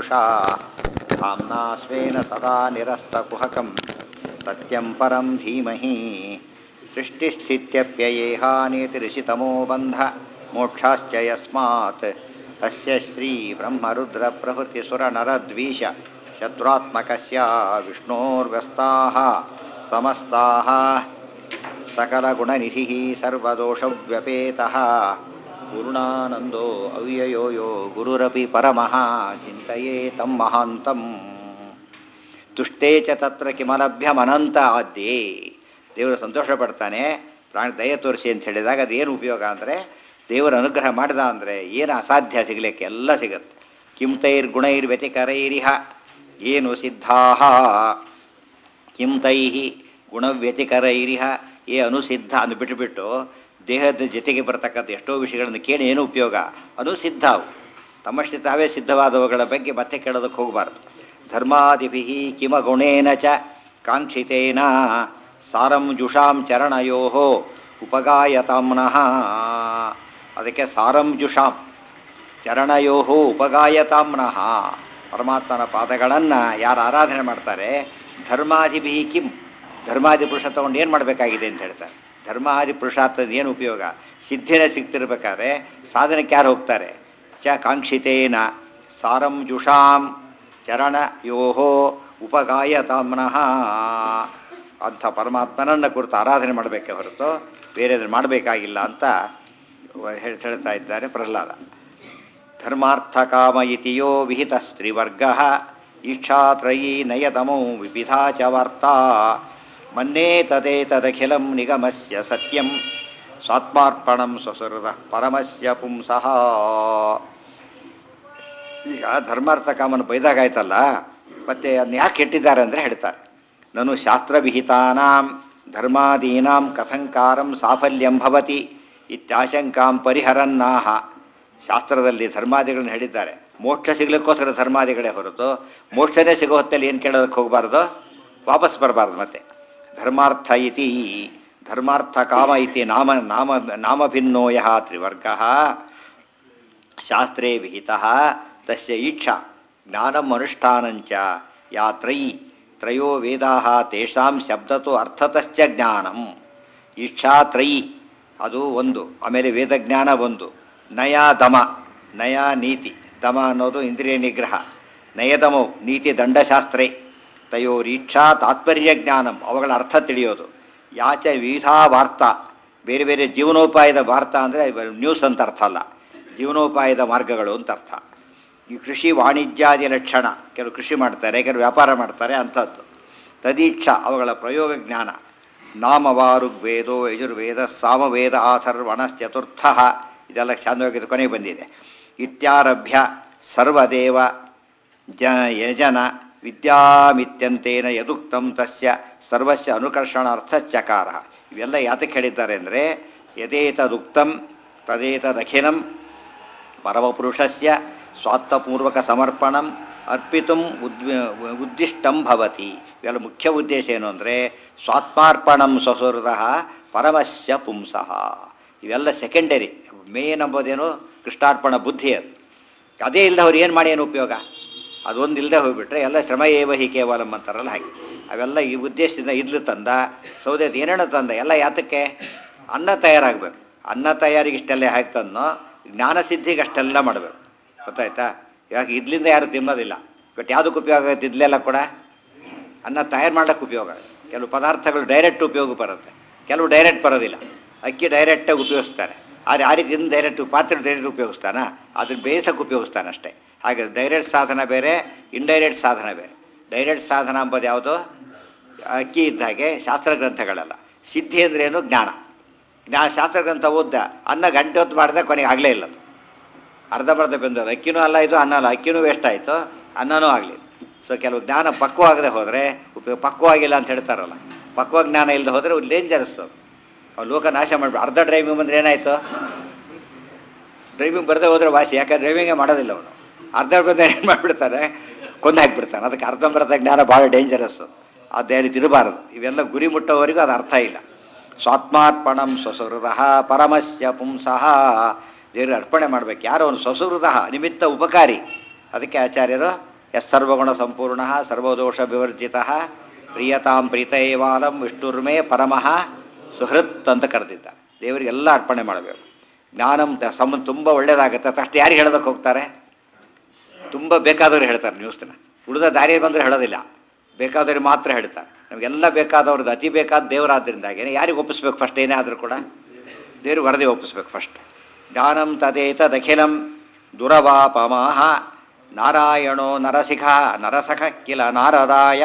ಯಥಾವಿನಿಮृषा धाम्ना स्वेन सदा निरस्तकुहकं सत्यं परं धीमहि सृष्टिस्थित्यप्ययेहानीतिरिषितमो बन्ध मोक्षाश्च यस्मात् अस्य श्रीब्रह्मरुद्रप्रभृतिसुरनरद्वीष शत्रुत्मकस्य विष्णोर्व्यस्ताः समस्ताः सकलगुणनिधिः सर्वदोषव्यपेतः गुरुणानन्दो अव्ययो यो गुरुरपि परमः चिन्तये तं महान्तम् ತುಷ್ಟೇ ಚ ತತ್ರ ಕಿಮಲಭ್ಯಮನಂತ ಆದ್ಯೇ ದೇವರು ಸಂತೋಷ ಪಡ್ತಾನೆ ಪ್ರಾಣಿ ದಯ ತೋರಿಸಿ ಅಂತ ಹೇಳಿದಾಗ ಅದೇನು ಉಪಯೋಗ ಅಂದರೆ ದೇವರ ಅನುಗ್ರಹ ಮಾಡಿದ ಅಂದರೆ ಏನು ಅಸಾಧ್ಯ ಸಿಗಲಿಕ್ಕೆ ಎಲ್ಲ ಸಿಗತ್ತೆ ಕಿಂತೈರ್ ಗುಣೈರ್ ವ್ಯತಿಕರೈರಿಹ ಏನು ಸಿದ್ಧಾ ಕಿಂ ತೈಹಿ ಗುಣವ್ಯತಿಕರೈರಿಹ ಏ ಅನುಸಿದ್ಧ ಅಂದು ಬಿಟ್ಟುಬಿಟ್ಟು ದೇಹದ ಜೊತೆಗೆ ಬರ್ತಕ್ಕಂಥ ಎಷ್ಟೋ ವಿಷಯಗಳನ್ನು ಕೇಳಿ ಏನು ಉಪಯೋಗ ಅನುಸಿದ್ಧ ಅವು ತಮ್ಮಷ್ಟೇ ತಾವೇ ಸಿದ್ಧವಾದವುಗಳ ಬಗ್ಗೆ ಮತ್ತೆ ಕೇಳೋದಕ್ಕೆ ಹೋಗಬಾರ್ದು ಧರ್ಮಾದಿಭಿ ಕಿಮ ಗುಣೇನ ಚ ಕಾಂಕ್ಷಿತೇನ ಸಾರಂ ಜುಷಾಂ ಚರಣಯೋ ಉಪಗಾಯತಾಮ್ನಃ ಅದಕ್ಕೆ ಸಾರಂ ಜುಷಾಂ ಚರಣಯೋ ಉಪಗಾಯತಾಮ್ನಃ ಪರಮಾತ್ಮನ ಪಾದಗಳನ್ನು ಯಾರು ಆರಾಧನೆ ಮಾಡ್ತಾರೆ ಧರ್ಮಾದಿಭಿ ಕಿಂ ಧರ್ಮಾದಿ ಪುರುಷ ತಗೊಂಡು ಏನು ಮಾಡಬೇಕಾಗಿದೆ ಅಂತ ಹೇಳ್ತಾರೆ ಧರ್ಮಾದಿ ಪುರುಷಾರ್ಥದ ಏನು ಉಪಯೋಗ ಸಿದ್ಧಿನೇ ಸಿಗ್ತಿರ್ಬೇಕಾದ್ರೆ ಸಾಧನಕ್ಕೆ ಯಾರು ಹೋಗ್ತಾರೆ ಚ ಕಾಂಕ್ಷಿತೇನ ಸಾರಂ ಜುಷಾಂ ಚರಣಯೋ ಉಪಗಾಯತಾಮ್ನಃ ಅಂಥ ಪರಮಾತ್ಮನನ್ನು ಕುರಿತು ಆರಾಧನೆ ಮಾಡಬೇಕೆ ಹೊರತು ಬೇರೆದ್ರೆ ಮಾಡಬೇಕಾಗಿಲ್ಲ ಅಂತ ಹೇಳ್- ಹೇಳ್ತಾ ಇದ್ದಾರೆ ಪ್ರಹ್ಲಾದ ಧರ್ಮಾರ್ಥಕಾಮ ಇತಿಯೋ ವಿಹಿತ ಸ್ತ್ರೀವರ್ಗ ಈಕ್ಷಾತ್ರಯೀ ನಯತಮೌ ವಿವಿಧಾ ಚ ವಾರ್ತಾ ಮನ್ನೇ ತದೇತದಖಿಲಂ ನಿಗಮಸ್ಯ ಸತ್ಯಂ ಸ್ವಾತ್ಮಾರ್ಪಣಂ ಸ್ವಸೃತ ಪರಮಸ್ಯ ಪುಂಸಃ ಈಗ ಧರ್ಮಾರ್ಥ ಕಾಮನ ಬೈದಾಗಾಯ್ತಲ್ಲ ಮತ್ತೆ ಅದನ್ನ ಯಾಕೆ ಇಟ್ಟಿದ್ದಾರೆ ಅಂದರೆ ಹೇಳ್ತಾರೆ ನಾನು ಶಾಸ್ತ್ರವಿಹಿತಾನಾಂ ಧರ್ಮಾದೀನಾಂ ಕಥಂಕಾರಂ ಸಾಫಲ್ಯಂ ಭವತಿ ಇತ್ಯಾಶಂಕಾಂ ಪರಿಹರನ್ನಾಹ ಶಾಸ್ತ್ರದಲ್ಲಿ ಧರ್ಮಾದಿಗಳನ್ನ ಹೇಳಿದ್ದಾರೆ ಮೋಕ್ಷ ಸಿಗ್ಲಿಕ್ಕೋಸ್ಕರ ಧರ್ಮಾದಿಗಳೇ ಹೊರತು ಮೋಕ್ಷನೇ ಸಿಗೋ ಹೊತ್ತಲ್ಲಿ ಏನು ಕೇಳೋದಕ್ಕೆ ಹೋಗಬಾರ್ದು ವಾಪಸ್ ಬರಬಾರ್ದು ಮತ್ತೆ ಧರ್ಮಾರ್ಥ ಇತಿ ಧರ್ಮಾರ್ಥ ಕಾಮ ಇತಿ ನಾಮ ನಾಮ ನಾಮಭಿನ್ನೋ ಯಃ ತ್ರಿವರ್ಗಃ ಶಾಸ್ತ್ರೇ ವಿಹಿತ ತಸ್ಯ ಈಕ್ಷಾ ಜ್ಞಾನಂ ಅನುಷ್ಠಾನಂಚ ಯಾ ತ್ರಯಿ ತ್ರಯೋ ವೇದಾ ತೇಷಾಂ ಶಬ್ದತೋ ಅರ್ಥತಶ್ಚ ಜ್ಞಾನಂ ಈಕ್ಷಾ ತ್ರಯಿ ಅದು ಒಂದು ಆಮೇಲೆ ವೇದಜ್ಞಾನ ಒಂದು ನಯ ದಮ ನಯ ನೀತಿ ದಮ ಅನ್ನೋದು ಇಂದ್ರಿಯ ನಿಗ್ರಹ ನಯದಮೌ ನೀತಿ ದಂಡಶಾಸ್ತ್ರೇ ತಯೋರೀಕ್ಷಾ ತಾತ್ಪರ್ಯ ಜ್ಞಾನಂ ಅವುಗಳ ಅರ್ಥ ತಿಳಿಯೋದು ಯಾಚ ವಿವಿಧಾ ವಾರ್ತಾ ಬೇರೆ ಬೇರೆ ಜೀವನೋಪಾಯದ ವಾರ್ತಾ ಅಂದರೆ ನ್ಯೂಸ್ ಅಂತ ಅರ್ಥ ಅಲ್ಲ ಜೀವನೋಪಾಯದ ಮಾರ್ಗಗಳು ಅಂತ ಅರ್ಥ ಈ ಕೃಷಿ ವಾಣಿಜ್ಯಾದಿ ಲಕ್ಷಣ ಕೆಲವು ಕೃಷಿ ಮಾಡ್ತಾರೆ ಕೆಲವು ವ್ಯಾಪಾರ ಮಾಡ್ತಾರೆ ಅಂಥದ್ದು ತದೀಕ್ಷ ಅವುಗಳ ಪ್ರಯೋಗ ಜ್ಞಾನ ನಾಮವಾರುಗ್ವೇದೋ ಯಜುರ್ವೇದ ಸಾಮವೇದ ಆಥರ್ವಣಶ್ಚತುರ್ಥ ಇದೆಲ್ಲ ಶಾಂತವಾಗಿ ಕೊನೆಗೆ ಬಂದಿದೆ ಇತ್ಯಾರಭ್ಯ ಸರ್ವದೇವ ಜ ಯಜನ ವಿದ್ಯಾಮಿತ್ಯಂತೇನ ಯದುಕ್ತಂ ತಸ್ಯ ಸರ್ವಸ್ಯ ಅನುಕರ್ಷಣಾರ್ಥಶ್ಚಕಾರ ಇವೆಲ್ಲ ಯಾತಕ್ಕೆ ಹೇಳಿದ್ದಾರೆ ಅಂದರೆ ಯದೇತದುಕ್ತಂ ತದೇತದಖಿಲಂ ಪರಮಪುರುಷಸ್ಯ ಸ್ವಾತ್ಮಪೂರ್ವಕ ಸಮರ್ಪಣಂ ಅರ್ಪಿತುಂ ಉದ್ವಿ ಉದ್ದಿಷ್ಟಂ ಭವತಿ ಇವೆಲ್ಲ ಮುಖ್ಯ ಉದ್ದೇಶ ಏನು ಅಂದರೆ ಸ್ವಾತ್ಮಾರ್ಪಣಂ ಸ್ವಸುರತಃ ಪರಮಸ್ಯ ಪುಂಸಃ ಇವೆಲ್ಲ ಸೆಕೆಂಡರಿ ಮೇನ್ ಅಂಬೋದೇನು ಕೃಷ್ಣಾರ್ಪಣ ಬುದ್ಧಿ ಅದು ಅದೇ ಇಲ್ಲದೆ ಅವ್ರು ಏನು ಮಾಡಿ ಏನು ಉಪಯೋಗ ಅದೊಂದು ಇಲ್ಲದೆ ಹೋಗ್ಬಿಟ್ರೆ ಎಲ್ಲ ಶ್ರಮ ಏವ ಹಿ ಕೇವಲಂ ಅಂತಾರಲ್ಲ ಹಾಗೆ ಅವೆಲ್ಲ ಈ ಉದ್ದೇಶದಿಂದ ಇದ್ಲು ತಂದ ಸೌದೆದು ಏನೇನೋ ತಂದ ಎಲ್ಲ ಯಾತಕ್ಕೆ ಅನ್ನ ತಯಾರಾಗಬೇಕು ಅನ್ನ ತಯಾರಿಗೆ ಇಷ್ಟೆಲ್ಲ ಹಾಕಿ ತಂದೋ ಜ್ಞಾನಸಿದ್ಧಿಗೆ ಅಷ್ಟೆಲ್ಲ ಮಾಡಬೇಕು ಗೊತ್ತಾಯ್ತಾ ಇವಾಗ ಇದ್ಲಿಂದ ಯಾರು ತಿನ್ನೋದಿಲ್ಲ ಬಟ್ ಯಾವುದಕ್ಕೆ ಉಪಯೋಗ ಆಗುತ್ತೆ ಇದ್ಲೆಲ್ಲ ಕೂಡ ಅನ್ನ ತಯಾರು ಮಾಡೋಕ್ಕೆ ಉಪಯೋಗ ಆಗುತ್ತೆ ಕೆಲವು ಪದಾರ್ಥಗಳು ಡೈರೆಕ್ಟ್ ಉಪಯೋಗ ಬರುತ್ತೆ ಕೆಲವು ಡೈರೆಕ್ಟ್ ಬರೋದಿಲ್ಲ ಅಕ್ಕಿ ಡೈರೆಕ್ಟಾಗಿ ಉಪಯೋಗಿಸ್ತಾರೆ ಆದರೆ ಆ ರೀತಿ ಡೈರೆಕ್ಟ್ ಪಾತ್ರೆ ಡೈರೆಕ್ಟ್ ಉಪಯೋಗಿಸ್ತಾನ ಅದನ್ನ ಬೇಯಿಸೋಕೆ ಉಪಯೋಗಿಸ್ತಾನೆ ಅಷ್ಟೇ ಹಾಗೆ ಡೈರೆಕ್ಟ್ ಸಾಧನ ಬೇರೆ ಇಂಡೈರೆಕ್ಟ್ ಸಾಧನ ಬೇರೆ ಡೈರೆಕ್ಟ್ ಸಾಧನ ಅಂಬೋದು ಯಾವುದು ಅಕ್ಕಿ ಇದ್ದ ಹಾಗೆ ಶಾಸ್ತ್ರ ಗ್ರಂಥಗಳಲ್ಲ ಸಿದ್ಧಿ ಅಂದ್ರೇನು ಜ್ಞಾನ ಜ್ಞಾನ ಶಾಸ್ತ್ರ ಗ್ರಂಥ ಓದ್ದ ಅನ್ನ ಗಂಟೆ ಹೊತ್ತು ಮಾಡಿದೆ ಕೊನೆಗೆ ಆಗಲೇ ಇಲ್ಲ ಅದು ಅರ್ಧಂಬರ್ಧ ಬೆಂದದ್ದು ಅಕ್ಕಿನೂ ಅಲ್ಲ ಇದು ಅನ್ನ ಅಲ್ಲ ಅಕ್ಕಿನೂ ವೇಸ್ಟ್ ಆಯಿತು ಅನ್ನನೂ ಆಗಲಿಲ್ಲ ಸೊ ಕೆಲವು ಜ್ಞಾನ ಪಕ್ವವಾಗದೆ ಹೋದರೆ ಉಪಯೋಗ ಪಕ್ವವಾಗಿಲ್ಲ ಅಂತ ಹೇಳ್ತಾರಲ್ಲ ಪಕ್ವ ಜ್ಞಾನ ಇಲ್ಲದೆ ಹೋದರೆ ಡೇಂಜರಸ್ ಅವ್ನು ಲೋಕ ನಾಶ ಮಾಡಿಬಿಟ್ಟು ಅರ್ಧ ಡ್ರೈವಿಂಗ್ ಬಂದರೆ ಏನಾಯಿತು ಡ್ರೈವಿಂಗ್ ಬರದೆ ಹೋದರೆ ವಾಸಿ ಯಾಕಂದ್ರೆ ಡ್ರೈವಿಂಗೇ ಮಾಡೋದಿಲ್ಲ ಅವನು ಅರ್ಧ ಬಂದ ಏನು ಮಾಡಿಬಿಡ್ತಾನೆ ಕೊಂದು ಹಾಕಿಬಿಡ್ತಾನೆ ಅದಕ್ಕೆ ಅರ್ಧಂಬರ್ಧ ಜ್ಞಾನ ಭಾಳ ಡೇಂಜರಸ್ಸು ಅದೇ ರೀತಿ ಇರಬಾರದು ಇವೆಲ್ಲ ಗುರಿ ಮುಟ್ಟೋವರೆಗೂ ಅದು ಅರ್ಥ ಇಲ್ಲ ಸ್ವಾತ್ಮಾರ್ಪಣಂ ಸ್ವಸುಹೃದ ಪರಮಸ್ಯ ಪುಂಸಃ ದೇವರಿಗೆ ಅರ್ಪಣೆ ಮಾಡಬೇಕು ಯಾರೋ ಅವನು ಸ್ವಸುಹೃದ ನಿಮಿತ್ತ ಉಪಕಾರಿ ಅದಕ್ಕೆ ಆಚಾರ್ಯರು ಎಸ್ ಸರ್ವಗುಣ ಸಂಪೂರ್ಣ ಸರ್ವದೋಷ ವಿವರ್ಜಿತ ಪ್ರಿಯತಾಂ ಪ್ರೀತಯೇವಾಲಂ ವಿಷ್ಣುರ್ಮೇ ಪರಮಃ ಸುಹೃತ್ ಅಂತ ಕರೆದಿದ್ದ ದೇವರಿಗೆಲ್ಲ ಅರ್ಪಣೆ ಮಾಡಬೇಕು ಜ್ಞಾನಂ ಸಮ ತುಂಬ ಒಳ್ಳೇದಾಗುತ್ತೆ ತಕ್ಷಣ ಯಾರಿಗೆ ಹೇಳೋದಕ್ಕೆ ಹೋಗ್ತಾರೆ ತುಂಬ ಬೇಕಾದವ್ರು ಹೇಳ್ತಾರೆ ನ್ಯೂಸ್ನ ಉಳಿದ ದಾರಿಯಲ್ಲಿ ಬಂದರೆ ಹೇಳೋದಿಲ್ಲ ಬೇಕಾದವ್ರಿಗೆ ಮಾತ್ರ ಹೇಳ್ತಾರೆ ನಮಗೆಲ್ಲ ಬೇಕಾದವ್ರದ್ದು ಅತಿ ಬೇಕಾದ ದೇವರಾದ್ರಿಂದಾಗೇನೆ ಯಾರಿಗೆ ಒಪ್ಪಿಸ್ಬೇಕು ಫಸ್ಟ್ ಏನೇ ಆದರೂ ಕೂಡ ದೇವ್ರಿಗೆ ವರದಿ ಒಪ್ಪಿಸ್ಬೇಕು ಫಸ್ಟ್ ಜ್ಞಾನಂ ತದೇತದಖಿಲಂ ದುರವಾಪಮಾಹ ನಾರಾಯಣೋ ನರಸಿಖ ನರಸಖ ಕಿಲ ನಾರದಾಯ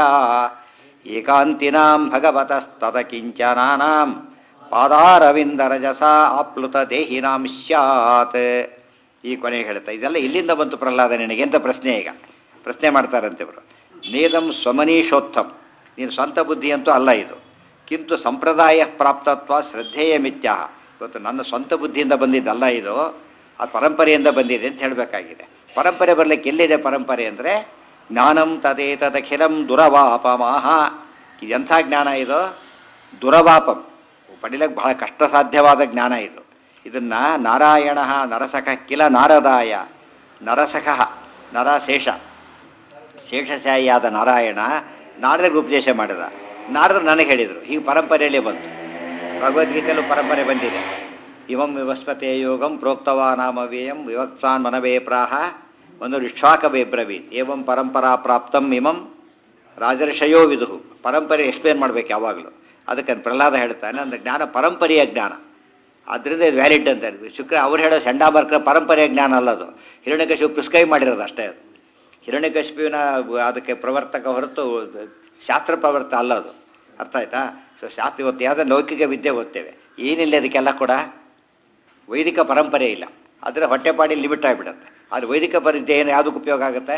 ಏಕಾಂತಿನಾಂ ಭಗವತಸ್ತದ ಕಿಂಚನಾನಾಂ ಪಾದಾರವಿಂದರಜಸ ಆಪ್ಲುತ ದೇಹಿನಾಂ ಸ್ಯಾತ್ ಈ ಕೊನೆಗೆ ಹೇಳ್ತಾ ಇದೆಲ್ಲ ಇಲ್ಲಿಂದ ಬಂತು ಪ್ರಹ್ಲಾದ ನಿನಗೆ ಅಂತ ಪ್ರಶ್ನೆ ಈಗ ಪ್ರಶ್ನೆ ಮಾಡ್ತಾರಂತೆ ಇವರು ನೇದಂ ಸ್ವಮನೀಶೋತ್ತಮ್ ನೀನು ಸ್ವಂತ ಬುದ್ಧಿ ಅಂತೂ ಅಲ್ಲ ಇದು ಕಿಂತು ಸಂಪ್ರದಾಯ ಪ್ರಾಪ್ತತ್ವ ಶ್ರದ್ಧೆಯ ಮಿಥ್ಯ ಇವತ್ತು ನನ್ನ ಸ್ವಂತ ಬುದ್ಧಿಯಿಂದ ಬಂದಿದ್ದಲ್ಲ ಇದು ಆ ಪರಂಪರೆಯಿಂದ ಬಂದಿದೆ ಅಂತ ಹೇಳಬೇಕಾಗಿದೆ ಪರಂಪರೆ ಬರಲಿಕ್ಕೆ ಎಲ್ಲಿದೆ ಪರಂಪರೆ ಅಂದರೆ ಜ್ಞಾನಂ ತದೇತದಖಿಲಂ ದುರವಾಪಮಾಹ ಇದು ಎಂಥ ಜ್ಞಾನ ಇದು ದುರವಾಪಂ ಪಡಿಲಕ್ಕೆ ಬಹಳ ಕಷ್ಟ ಸಾಧ್ಯವಾದ ಜ್ಞಾನ ಇದು ಇದನ್ನು ನಾರಾಯಣ ನರಸಖ ಕಿಲ ನಾರದಾಯ ನರಸಖ ನರಶೇಷ ಶೇಷಶಾಹಿಯಾದ ನಾರಾಯಣ ನಾರದರಿಗೆ ಉಪದೇಶ ಮಾಡಿದ ನಾರದರು ನನಗೆ ಹೇಳಿದರು ಹೀಗೆ ಪರಂಪರೆಯಲ್ಲೇ ಬಂತು ಭಗವದ್ಗೀತೆಯಲ್ಲೂ ಪರಂಪರೆ ಬಂದಿದೆ ಇವಂ ವಿವಸ್ಪತೆ ಯೋಗಂ ಪ್ರೋಕ್ತವಾ ನಾಮವ್ಯಯಂ ವಿವಕ್ತಾನ್ ಮನವೇ ಪ್ರಾಹ ಒಂದು ವಿಶ್ವಾಕವೇ ಬ್ರವೀತ್ ಏವಂ ಪರಂಪರಾ ಪ್ರಾಪ್ತಂ ಇಮಂ ರಾಜರ್ಷಯೋ ವಿದುಹು ಪರಂಪರೆ ಎಕ್ಸ್ಪ್ಲೇನ್ ಮಾಡಬೇಕು ಯಾವಾಗಲೂ ಅದಕ್ಕೆ ಪ್ರಹ್ಲಾದ ಹೇಳ್ತಾನೆ ಅಂದರೆ ಜ್ಞಾನ ಪರಂಪರೆಯ ಜ್ಞಾನ ಅದರಿಂದ ಇದು ವ್ಯಾಲಿಡ್ ಅಂತ ಶುಕ್ರ ಅವ್ರು ಹೇಳೋ ಚಂಡಾಮರ್ಕ ಪರಂಪರೆಯ ಜ್ಞಾನ ಅಲ್ಲದು ಹಿರಣ್ಯಕಶಿಪು ಪ್ರಿಸ್ಕ್ರೈಬ್ ಮಾಡಿರೋದು ಅಷ್ಟೇ ಅದು ಹಿರಣ್ಯಕಶಿಪುವಿನ ಅದಕ್ಕೆ ಪ್ರವರ್ತಕ ಹೊರತು ಶಾಸ್ತ್ರ ಪ್ರವರ್ತ ಅಲ್ಲ ಅದು ಅರ್ಥ ಆಯ್ತಾ ಸೊ ಶಾಸ್ತ್ರ ಇವತ್ತು ಯಾವುದೇ ಲೌಕಿಕ ವಿದ್ಯೆ ಓದ್ತೇವೆ ಏನಿಲ್ಲ ಅದಕ್ಕೆಲ್ಲ ಕೂಡ ವೈದಿಕ ಪರಂಪರೆ ಇಲ್ಲ ಅದರ ಹೊಟ್ಟೆಪಾಡಿ ಲಿಮಿಟ್ ಆಗಿಬಿಡುತ್ತೆ ಆದರೆ ವೈದಿಕ ವಿದ್ಯೆ ಏನು ಯಾವುದಕ್ಕೆ ಉಪಯೋಗ ಆಗುತ್ತೆ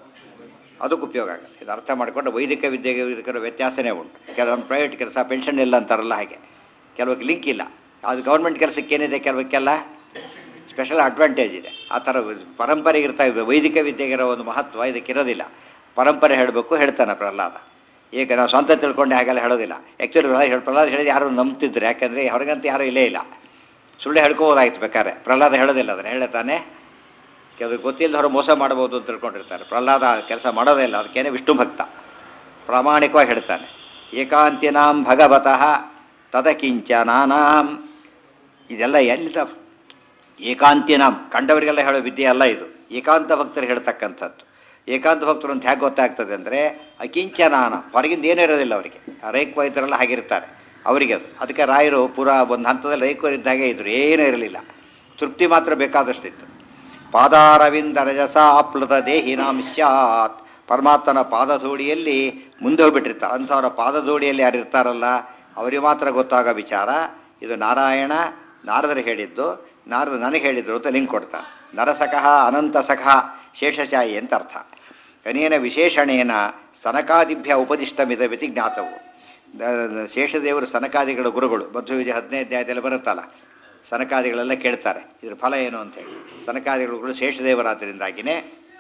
ಅದಕ್ಕೆ ಉಪಯೋಗ ಆಗುತ್ತೆ ಇದು ಅರ್ಥ ಮಾಡಿಕೊಂಡು ವೈದಿಕ ವಿದ್ಯೆಗೆ ಇದಕ್ಕೆ ವ್ಯತ್ಯಾಸನೇ ಉಂಟು ಕೆಲವೊಂದು ಪ್ರೈವೇಟ್ ಕೆಲಸ ಪೆನ್ಷನ್ ಇಲ್ಲ ಅಂತಾರಲ್ಲ ಹಾಗೆ ಕೆಲವಕ್ಕೆ ಲಿಂಕ್ ಇಲ್ಲ ಅದು ಗೌರ್ಮೆಂಟ್ ಕೆಲಸಕ್ಕೆ ಏನಿದೆ ಕೆಲವಕ್ಕೆಲ್ಲ ಸ್ಪೆಷಲ್ ಅಡ್ವಾಂಟೇಜ್ ಇದೆ ಆ ಥರ ಪರಂಪರೆಗೆ ಇರ್ತಾ ಇದೆ ವೈದಿಕ ವಿದ್ಯೆಗಿರೋ ಒಂದು ಮಹತ್ವ ಇದಕ್ಕಿರೋದಿಲ್ಲ ಪರಂಪರೆ ಹೇಳಬೇಕು ಹೇಳ್ತಾನೆ ಪ್ರಹ್ಲಾದ ಈಗ ನಾವು ಸ್ವಂತ ತಿಳ್ಕೊಂಡು ಹಾಗೆಲ್ಲ ಹೇಳೋದಿಲ್ಲ ಆ್ಯಕ್ಚುಲಿ ಪ್ರಹ್ಲಾದ ಹೇಳಿದ ಯಾರು ನಂಬ್ತಿದ್ರು ಯಾಕಂದರೆ ಹೊರಗಂತ ಯಾರೂ ಇಲ್ಲೇ ಇಲ್ಲ ಸುಳ್ಳು ಹೇಳ್ಕೋಬೋದಾಯ್ತು ಬೇಕಾದ್ರೆ ಪ್ರಹ್ಲಾದ ಹೇಳೋದಿಲ್ಲ ಅದನ್ನು ಹೇಳ್ತಾನೆ ಕೆಲವು ಗೊತ್ತಿಲ್ಲದವರು ಮೋಸ ಮಾಡ್ಬೋದು ಅಂತ ತಿಳ್ಕೊಂಡಿರ್ತಾರೆ ಪ್ರಹ್ಲಾದ ಕೆಲಸ ಮಾಡೋದೇ ಇಲ್ಲ ಅದಕ್ಕೇನೆ ವಿಷ್ಣು ಭಕ್ತ ಪ್ರಾಮಾಣಿಕವಾಗಿ ಹೇಳ್ತಾನೆ ಏಕಾಂತಿನಾಂ ಭಗವತಃ ತದಕಿಂಚನಾನಾಂ ಇದೆಲ್ಲ ಎಲ್ಲಿದ ಏಕಾಂತಿನಾಂ ಕಂಡವರಿಗೆಲ್ಲ ಹೇಳೋ ವಿದ್ಯೆ ಅಲ್ಲ ಇದು ಏಕಾಂತ ಭಕ್ತರು ಹೇಳ್ತಕ್ಕಂಥದ್ದು ಏಕಾಂತ ಭಕ್ತರು ಅಂತ ಹೇಗೆ ಗೊತ್ತಾಗ್ತದೆ ಅಂದರೆ ಅಕಿಂಚನಾನ ಹೊರಗಿಂದ ಏನೂ ಇರೋದಿಲ್ಲ ಅವರಿಗೆ ರೈಕ್ ವೈದ್ಯರೆಲ್ಲ ಹಾಗಿರ್ತಾರೆ ಅವರಿಗೆ ಅದು ಅದಕ್ಕೆ ರಾಯರು ಪೂರ ಒಂದು ಹಂತದಲ್ಲಿ ರೈಕರಿದ್ದಾಗೆ ಇದ್ರು ಏನೂ ಇರಲಿಲ್ಲ ತೃಪ್ತಿ ಮಾತ್ರ ಬೇಕಾದಷ್ಟಿತ್ತು ಪಾದಾರವಿಂದ ರಜಸ ಆಪ್ಲುತ ದೇಹಿನಾಂ ಸ್ಯಾತ್ ಪರಮಾತ್ಮನ ಪಾದಧೂಳಿಯಲ್ಲಿ ಮುಂದೆ ಹೋಗ್ಬಿಟ್ಟಿರ್ತಾರೆ ಅಂಥವರ ಪಾದಧೂಳಿಯಲ್ಲಿ ಯಾರು ಇರ್ತಾರಲ್ಲ ಅವರಿಗೆ ಮಾತ್ರ ಗೊತ್ತಾಗೋ ವಿಚಾರ ಇದು ನಾರಾಯಣ ನಾರದರು ಹೇಳಿದ್ದು ನಾರದ ನನಗೆ ಹೇಳಿದ್ರು ಅಂತ ಲಿಂಕ್ ಕೊಡ್ತಾನೆ ನರಸಖಃ ಅನಂತ ಸಖ ಶೇಷಶಾಹಿ ಅಂತ ಅರ್ಥ ಅನೇನ ವಿಶೇಷಣೇನ ಸನಕಾದಿಭ್ಯ ಉಪದಿಷ್ಟಮಿದವಿತಿ ಜ್ಞಾತವು ದ- ಶೇಷದೇವರು ಸನಕಾದಿಗಳ ಗುರುಗಳು ಮಧ್ವ ವಿಜಯ ಹದಿನೈದು ಅಧ್ಯಾಯದಲ್ಲಿ ಬರುತ್ತಲ್ಲ ಸನಕಾದಿಗಳೆಲ್ಲ ಕೇಳ್ತಾರೆ ಇದ್ರ ಫಲ ಏನು ಅಂತೇಳಿ ಸನಕಾದಿಗಳ ಗುರು ಶೇಷದೇವರಾದ್ದರಿಂದಾಗಿಯೇ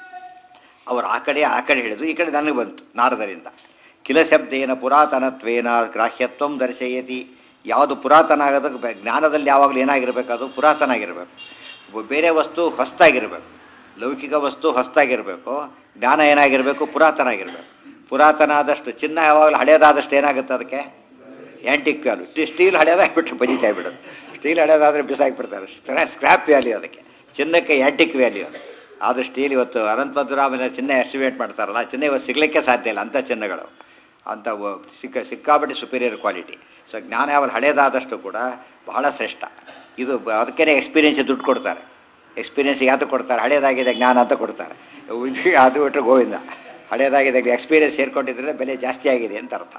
ಅವರು ಆ ಕಡೆ ಆ ಕಡೆ ಹೇಳಿದ್ರು ಈ ಕಡೆ ನನಗೆ ಬಂತು ನಾರದರಿಂದ ಕಿಲ ಶಬ್ದೇನ ಪುರಾತನತ್ವೇನ ಗ್ರಾಹ್ಯತ್ವಂ ದರ್ಶಯತಿ ಯಾವುದು ಪುರಾತನ ಆಗೋದಕ್ಕೆ ಬೆ- ಜ್ಞಾನದಲ್ಲಿ ಯಾವಾಗಲೂ ಏನಾಗಿರ್ಬೇಕು ಅದು ಪುರಾತನ ಆಗಿರಬೇಕು ಒಬ್ಬ ಬೇರೆ ವಸ್ತು ಹೊಸ್ತಾಗಿರಬೇಕು ಲೌಕಿಕ ವಸ್ತು ಹೊಸ್ತಾಗಿರಬೇಕು ಜ್ಞಾನ ಏನಾಗಿರಬೇಕು ಪುರಾತನ ಆಗಿರಬೇಕು ಪುರಾತನ ಆದಷ್ಟು ಚಿನ್ನ ಯಾವಾಗಲೂ ಹಳೇದಾದಷ್ಟು ಏನಾಗುತ್ತೆ ಅದಕ್ಕೆ ಆ್ಯಂಟಿಕ್ ವ್ಯಾಲ್ಯೂ ಸ್ಟೀಲ್ ಹಳೇದಾಗ್ಬಿಟ್ರೆ ಬಜಿತಾ ಬಿಡೋದು ಸ್ಟೀಲ್ ಹಳೇದಾದರೆ ಬಿಸಾಕ್ಬಿಡ್ತಾರೆ ಸ್ಕ್ರ್ಯಾಪ್ ವ್ಯಾಲ್ಯೂ ಅದಕ್ಕೆ ಚಿನ್ನಕ್ಕೆ ಆ್ಯಂಟಿಕ್ ವ್ಯಾಲ್ಯೂ ಅದು ಆದರೂ ಸ್ಟೀಲ್ ಇವತ್ತು ಅನಂತ ಮಧುರಾಮೇಲೆ ಚಿನ್ನ ಎಸ್ಟಿಮೇಟ್ ಮಾಡ್ತಾರಲ್ಲ ಚಿನ್ನ ಇವತ್ತು ಸಿಗಲಿಕ್ಕೆ ಸಾಧ್ಯ ಇಲ್ಲ ಅಂಥ ಚಿನ್ನಗಳು ಅಂಥ ವ- ಸಿಕ್ಕ ಸಿಕ್ಕಾಪಟ್ಟೆ ಸುಪೀರಿಯರ್ ಕ್ವಾಲಿಟಿ ಸೊ ಜ್ಞಾನ ಯಾವಾಗ ಹಳೇದಾದಷ್ಟು ಕೂಡ ಬಹಳ ಶ್ರೇಷ್ಠ ಇದು ಬ- ಅದಕ್ಕೇ ಎಕ್ಸ್ಪೀರಿಯನ್ಸ್ ದುಡ್ಡು ಕೊಡ್ತಾರೆ ಎಕ್ಸ್ಪೀರಿಯನ್ಸ್ ಯಾವುದು ಕೊಡ್ತಾರೆ ಹಳೇದಾಗಿದೆ ಜ್ಞಾನ ಅಂತ ಕೊಡ್ತಾರೆ ಇದು ಅದು ಬಿಟ್ಟರೆ ಗೋವಿಂದ ಹಳೇದಾಗಿದೆ ಎಕ್ಸ್ಪೀರಿಯನ್ಸ್ ಸೇರ್ಕೊಂಡಿದ್ರೆ ಬೆಲೆ ಜಾಸ್ತಿ ಆಗಿದೆ ಅಂತ ಅರ್ಥ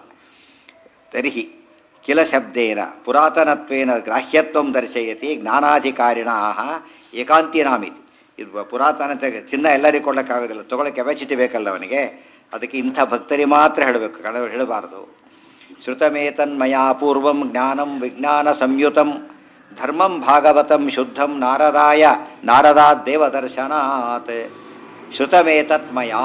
ತರ್ಹಿ ಕಿಲ ಶಬ್ದೇನ ಪುರಾತನತ್ವೇನ ಗ್ರಾಹ್ಯತ್ವಂ ದರ್ಶಯತಿ ಜ್ಞಾನಾಧಿಕಾರಿಣ ಏಕಾಂತಿನಾಮಿತಿ ಇದು ಪುರಾತನತೆ ಚಿನ್ನ ಎಲ್ಲರಿಗೂ ಕೊಡೋಕ್ಕಾಗೋದಿಲ್ಲ ತೊಗೊಳ್ಳೋ ಕೆಪಾಸಿಟಿ ಬೇಕಲ್ಲ ಅವನಿಗೆ ಅದಕ್ಕೆ ಇಂಥ ಭಕ್ತರಿಗೆ ಮಾತ್ರ ಹೇಳಬೇಕು ಕಡವರು ಹೇಳಬಾರ್ದು ಶ್ರುತಮೇತನ್ಮಯಾ ಪೂರ್ವಂ ಜ್ಞಾನಂ ವಿಜ್ಞಾನ ಸಂಯುತಂ ಧರ್ಮಂ ಭಾಗವತಂ ಶುದ್ಧಂ ನಾರದಾಯ ನಾರದಾತ್ ದೇವದರ್ಶನಾತ್ ಶ್ರುತಮೇತತ್ ಮಯಾ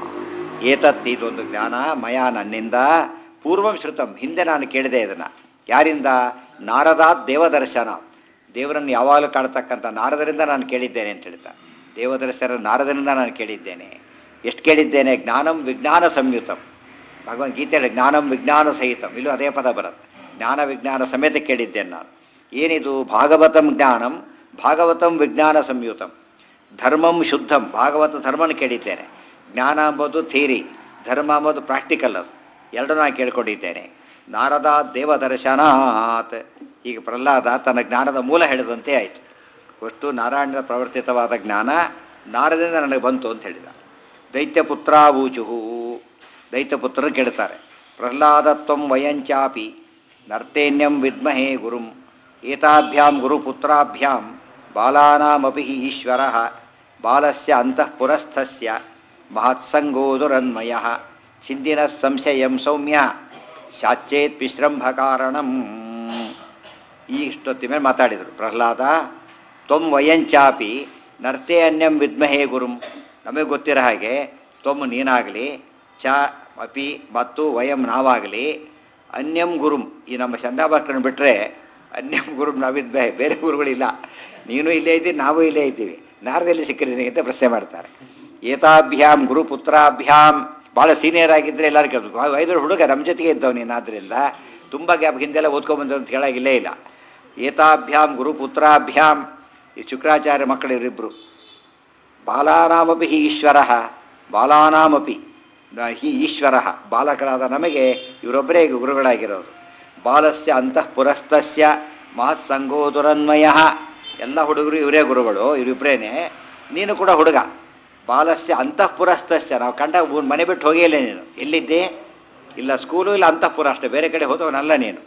ಏತತ್ ಇದೊಂದು ಜ್ಞಾನ ಮಯ ನನ್ನಿಂದ ಪೂರ್ವಂ ಶ್ರುತಂ ಹಿಂದೆ ನಾನು ಕೇಳಿದೆ ಇದನ್ನು ಯಾರಿಂದ ನಾರದಾತ್ ದೇವದರ್ಶನ ದೇವರನ್ನು ಯಾವಾಗಲೂ ಕಾಡ್ತಕ್ಕಂಥ ನಾರದರಿಂದ ನಾನು ಕೇಳಿದ್ದೇನೆ ಅಂತ ಹೇಳ್ತಾ ದೇವದರ್ಶನ ನಾರದರಿಂದ ನಾನು ಕೇಳಿದ್ದೇನೆ ಎಷ್ಟು ಕೇಳಿದ್ದೇನೆ ಜ್ಞಾನಂ ವಿಜ್ಞಾನ ಸಂಯುತಂ ಭಗವದ್ಗೀತೆಯಲ್ಲಿ ಜ್ಞಾನಂ ವಿಜ್ಞಾನ ಸಹಿತಂ ಇಲ್ಲೂ ಅದೇ ಪದ ಬರುತ್ತೆ ಜ್ಞಾನ ವಿಜ್ಞಾನ ಸಮೇತ ಕೇಳಿದ್ದೇನೆ ನಾನು ಏನಿದು ಭಾಗವತಂ ಜ್ಞಾನಂ ಭಾಗವತಂ ವಿಜ್ಞಾನ ಸಂಯುತಂ ಧರ್ಮಂ ಶುದ್ಧಂ ಭಾಗವತ ಧರ್ಮನ ಕೇಳಿದ್ದೇನೆ ಜ್ಞಾನ ಅಂಬೋದು ಥಿಯರಿ ಧರ್ಮ ಅಂಬೋದು ಪ್ರಾಕ್ಟಿಕಲ್ ಅದು ಎರಡೂ ನಾನು ಕೇಳ್ಕೊಂಡಿದ್ದೇನೆ ನಾರದ ದೇವದರ್ಶನಾತ್ ಈಗ ಪ್ರಹ್ಲಾದ ತನ್ನ ಜ್ಞಾನದ ಮೂಲ ಹೇಳಿದಂತೆ ಆಯಿತು ಒಟ್ಟು ನಾರಾಯಣದ ಪ್ರವರ್ತಿತವಾದ ಜ್ಞಾನ ನಾರದಿಂದ ನನಗೆ ಬಂತು ಅಂತ ಹೇಳಿದ ದೈತ್ಯಪುತ್ರಾವೂಚುಹು ದೈತ್ಯಪುತ್ರರು ಕೇಳ್ತಾರೆ ಪ್ರಹ್ಲಾದತ್ವಂ ವಯಂಚಾಪಿ ನರ್ತೇನ್ಯಂ ವಿದ್ಮಹೇ ಗುರುಂ ಏತಾಭ್ಯಾಂ ಗುರುಪುತ್ರಾಭ್ಯಾಂ ಬಾಲಾನಾಮಪಿ ಹಿ ಈಶ್ವರ ಬಾಲಸ್ಯ ಅಂತಃಪುರಸ್ಥಸ್ಯ ಮಹತ್ಸಂಗೋದುರನ್ಮಯ ಚಿಂದಿನ ಸಂಶಯಂ ಸೌಮ್ಯ ಶಾಚೇತ್ ವಿಶ್ರಂಭಕಾರಣಂ ಈ ಇಷ್ಟೊತ್ತಿ ಮೇಲೆ ಮಾತಾಡಿದರು ಪ್ರಹ್ಲಾದ ತ್ವಂ ವಯಂಚಾಪಿ ನರ್ತೆ ಅನ್ಯಂ ವಿದ್ಮಹೇ ಗುರುಂ ನಮಗೆ ಗೊತ್ತಿರೋ ಹಾಗೆ ತ್ವಮ್ ನೀನಾಗಲಿ ಚ ಅಪಿ ಮತ್ತು ವಯಂ ನಾವಾಗಲಿ ಅನ್ಯಂ ಗುರುಂ ಈ ನಮ್ಮ ಚಂದಾಭಕ್ತರನ್ನು ಬಿಟ್ಟರೆ ಅನ್ಯಂ ಗುರುಂ ನಾವಿದ್ಮಹೆ ಬೇರೆ ಗುರುಗಳಿಲ್ಲ ನೀನು ಇಲ್ಲೇ ಇದ್ದೀನಿ ನಾವು ಇಲ್ಲೇ ಇದ್ದೀವಿ ನಾರದಲ್ಲಿ ಸಿಕ್ಕಿರಿ ಅಂತ ಪ್ರಶ್ನೆ ಮಾಡ್ತಾರೆ ಏತಾಭ್ಯಾಂ ಗುರುಪುತ್ರಾಭ್ಯಾಂ ಭಾಳ ಸೀನಿಯರ್ ಆಗಿದ್ದರೆ ಎಲ್ಲರೂ ಕೇಳ್ಬೇಕು ಐದು ಹುಡುಗ ನಮ್ಮ ಜೊತೆಗೆ ಇದ್ದವು ನೀನು ಆದ್ದರಿಂದ ತುಂಬ ಗ್ಯಾಪ್ ಹಿಂದೆಲ್ಲ ಓದ್ಕೊಂಬಂದು ಅಂತ ಹೇಳಾಗಿಲ್ಲೇ ಇಲ್ಲ ಏತಾಭ್ಯಾಂ ಗುರುಪುತ್ರಾಭ್ಯಾಂ ಈ ಶುಕ್ರಾಚಾರ್ಯ ಮಕ್ಕಳು ಇವರಿಬ್ಬರು ಬಾಲಾನಾಮಪಿ ಹಿ ಈಶ್ವರ ಬಾಲಾನಾಮಪಿ ನ- ಹಿ ಈಶ್ವರ ಬಾಲಕರಾದ ನಮಗೆ ಇವರೊಬ್ಬರೇ ಈಗ ಗುರುಗಳಾಗಿರೋರು ಬಾಲಸ್ಯ ಅಂತಃಪುರಸ್ಥಸ್ಯ ಮಹತ್ಸಂಗೋದುರನ್ಮಯ ಎಲ್ಲ ಹುಡುಗರು ಇವರೇ ಗುರುಗಳು ಇವರಿಬ್ಬರೇನೆ ನೀನು ಕೂಡ ಹುಡುಗ ಬಾಲಸ್ಯ ಅಂತಃಪುರಸ್ಥಸ್ಯ ನಾವು ಕಂಡ ಊರ್ ಮನೆ ಬಿಟ್ಟು ಹೋಗಿಲ್ಲ ನೀನು ಎಲ್ಲಿದ್ದೆ ಇಲ್ಲ ಸ್ಕೂಲು ಇಲ್ಲ ಅಂತಃಪುರ ಅಷ್ಟೇ ಬೇರೆ ಕಡೆ ಹೋದವನಲ್ಲ ನೀನು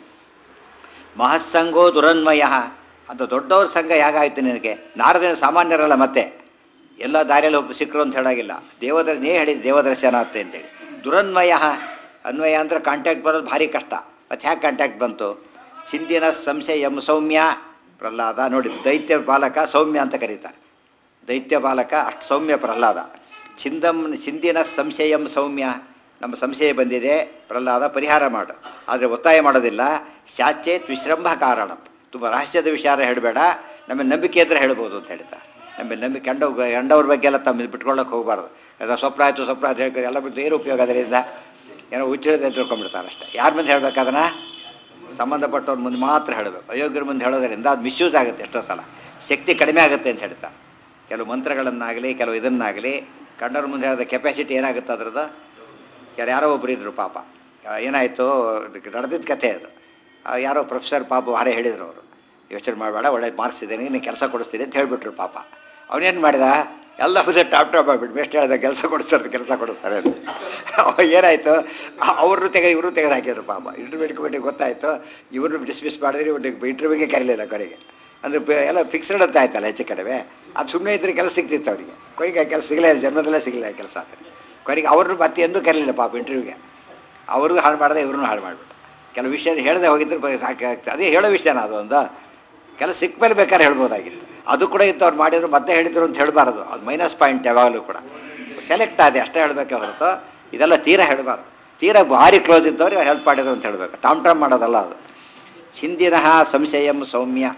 ಮಹತ್ಸಂಗೋ ದುರನ್ಮಯ ಅಂತ ದೊಡ್ಡವ್ರ ಸಂಘ ಹೇಗಾಯ್ತು ನಿನಗೆ ನಾರದಿನ ಸಾಮಾನ್ಯರಲ್ಲ ಮತ್ತೆ ಎಲ್ಲ ದಾರಿಯಲ್ಲಿ ಹೋಗಿ ಸಿಕ್ಕರು ಅಂತ ಹೇಳಾಗಿಲ್ಲ ದೇವದರ್ ನೇ ಹೇಳಿದ ದೇವದರ್ಶನ ಅತ್ತೆ ಅಂತೇಳಿ ದುರನ್ಮಯ ಅನ್ವಯ ಅಂದ್ರೆ ಕಾಂಟ್ಯಾಕ್ಟ್ ಬರೋದು ಭಾರಿ ಕಷ್ಟ ಮತ್ತು ಹ್ಯಾಕೆ ಕಾಂಟ್ಯಾಕ್ಟ್ ಬಂತು ಚಿಂದಿನ ಸಂಶಯಂ ಸೌಮ್ಯ ಪ್ರಹ್ಲಾದ ನೋಡಿ ದೈತ್ಯ ಬಾಲಕ ಸೌಮ್ಯ ಅಂತ ಕರೀತಾರೆ ದೈತ್ಯ ಬಾಲಕ ಅಷ್ಟು ಸೌಮ್ಯ ಪ್ರಹ್ಲಾದ ಚಿಂದಂ ಚಿಂದಿನ ಸಂಶಯಂ ಸೌಮ್ಯ ನಮ್ಮ ಸಂಶಯ ಬಂದಿದೆ ಪ್ರಹ್ಲಾದ ಪರಿಹಾರ ಮಾಡು ಆದರೆ ಒತ್ತಾಯ ಮಾಡೋದಿಲ್ಲ ಶಾಚೇತ್ ವಿಶ್ರಂಭ ಕಾರಣ ತುಂಬ ರಹಸ್ಯದ ವಿಚಾರ ಹೇಳಬೇಡ ನಮ್ಮ ನಂಬಿಕೆ ಇದ್ರೆ ಹೇಳ್ಬೋದು ಅಂತ ಹೇಳ್ತಾರೆ ನಮ್ಮ ನಂಬಿಕೆ ಕಂಡ ಗಂಡವ್ರ ಬಗ್ಗೆ ಎಲ್ಲ ತಮ್ಮ ಬಿಟ್ಕೊಳ್ಳೋಕೆ ಹೋಗಬಾರ್ದು ಅದು ಸ್ವಪ್ನ ಆಯಿತು ಸ್ವಪ್ನ ಆಯ್ತು ಹೇಳ್ತಾರೆ ಎಲ್ಲ ಬಿಟ್ಟು ಏನು ಉಪಯೋಗ ಅದರಿಂದ ಏನೋ ಹುಚ್ಚಿಳಿದೆ ಅಂತ ತಿಳ್ಕೊಂಡ್ಬಿಡ್ತಾರೆ ಅಷ್ಟೇ ಯಾರ ಮುಂದೆ ಹೇಳ್ಬೇಕು ಅದನ್ನು ಸಂಬಂಧಪಟ್ಟವ್ರ ಮುಂದೆ ಮಾತ್ರ ಹೇಳಬೇಕು ಅಯೋಗ್ಯರ ಮುಂದೆ ಹೇಳೋದ್ರಿಂದ ಅದು ಮಿಸ್ಯೂಸ್ ಆಗುತ್ತೆ ಎಷ್ಟೋ ಸಲ ಶಕ್ತಿ ಕಡಿಮೆ ಆಗುತ್ತೆ ಅಂತ ಹೇಳ್ತಾರೆ ಕೆಲವು ಮಂತ್ರಗಳನ್ನಾಗಲಿ ಕೆಲವು ಇದನ್ನಾಗಲಿ ಕಂಡವ್ರ ಮುಂದೆ ಹೇಳಿದ ಕೆಪಾಸಿಟಿ ಏನಾಗುತ್ತೆ ಅದ್ರದ್ದು ಯಾರು ಯಾರೋ ಒಬ್ರು ಇದ್ರು ಪಾಪ ಆ, ಏನಾಯಿತು ನಡೆದಿದ್ದ ಕಥೆ ಅದು ಆ, ಯಾರೋ ಪ್ರೊಫೆಸರ್ ಪಾಪ ಭಾರಿ ಹೇಳಿದರು ಅವರು ಯೋಚನೆ ಮಾಡಬೇಡ ಒಳ್ಳೆ ಮಾರ್ಕ್ಸ್ ಇದ್ದೇನೆ ನೀನು ಕೆಲಸ ಕೊಡಿಸ್ತೀನಿ ಅಂತ ಹೇಳಿಬಿಟ್ರು ಪಾಪ ಅವನೇನು ಮಾಡಿದ ಎಲ್ಲ ಹುದ ಟಾಪ್ ಟಾಪ್ ಆಗ್ಬಿಟ್ಟು ಬೆಸ್ಟ್ ಹೇಳ್ದ ಕೆಲಸ ಕೊಡಿಸ್ತಾರೆ ಕೆಲಸ ಕೊಡಿಸ್ತಾರೆ ಅಂತ ಅವಾಗ ಏನಾಯಿತು ಅವ್ರನ್ನೂ ತೆಗೆದು ಇವರು ತೆಗೆದು ಹಾಕಿದ್ರು ಪಾಪ ಇಂಟರ್ವ್ಯೂ ಇಟ್ಕೊಬಿಟ್ಟು ಗೊತ್ತಾಯಿತು ಇವ್ರನ್ನ ಡಿಸ್ಮಿಸ್ ಮಾಡಿದ್ರೆ ಇವ್ರಿಗೆ ಇಂಟರ್ವ್ಯೂಗೆ ಕರೀಲಿಲ್ಲ ಕಡೆಗೆ ಅಂದರೆ ಬ- ಎಲ್ಲ ಫಿಕ್ಸ್ಡ್ ಅಂತ ಆಯ್ತಲ್ಲ ಹೆಚ್ಚು ಕಡಿಮೆ ಅದು ಸುಮ್ಮನೆ ಇದ್ರೆ ಕೆಲಸ ಸಿಗ್ತಿತ್ತು ಅವರಿಗೆ ಕೊನೆಗೆ ಕೆಲಸ ಸಿಗಲೇ ಇಲ್ಲ ಜನ್ಮದಲ್ಲೇ ಸಿಗಲಿಲ್ಲ ಕೆಲಸ ಅಂತ ಕೊನೆಗೆ ಅವ್ರನ್ನ ಮತ್ತೆ ಎಂದೂ ಕರೀಲಿಲ್ಲ ಪಾಪ ಇಂಟರ್ವ್ಯೂಗೆ ಅವ್ರಿಗೂ ಹಾಳು ಮಾಡಿದೆ ಇವ್ರನ್ನೂ ಹಾಳು ಮಾಡಿಬಿಟ್ಟು ಕೆಲವು ವಿಷಯ ಹೇಳದೆ ಹೋಗಿದ್ರೆ ಬ- ಸಾಕು ಆಗ್ತದೆ. ಅದೇ ಹೇಳೋ ವಿಷಯನ ಅದು ಒಂದು ಕೆಲಸ ಸಿಕ್ಕ ಮೇಲೆ ಬೇಕಾದ್ರೆ ಹೇಳ್ಬೋದಾಗಿತ್ತು ಅದು ಕೂಡ ಇತ್ತು ಅವ್ರು ಮಾಡಿದ್ರು ಮತ್ತೆ ಹೇಳಿದ್ರು ಅಂತ ಹೇಳಬಾರ್ದು ಅದು ಮೈನಸ್ ಪಾಯಿಂಟ್ ಯಾವಾಗಲೂ ಕೂಡ ಸೆಲೆಕ್ಟ್ ಆದೆ ಅಷ್ಟೇ ಹೇಳಬೇಕೆ ಹೊರತು ಇದೆಲ್ಲ ತೀರಾ ಹೇಳಬಾರ್ದು ತೀರಾ ಭಾರಿ ಕ್ಲೋಸ್ ಇದ್ದವ್ರಿಗೆ ಹೆಲ್ಪ್ ಮಾಡಿದ್ರು ಅಂತ ಹೇಳಬೇಕು ಟಾಮ್ ಟಾಮ್ ಮಾಡೋದಲ್ಲ ಅದು ಹಿಂದಿನ ಸಂಶಯಂ ಸೌಮ್ಯ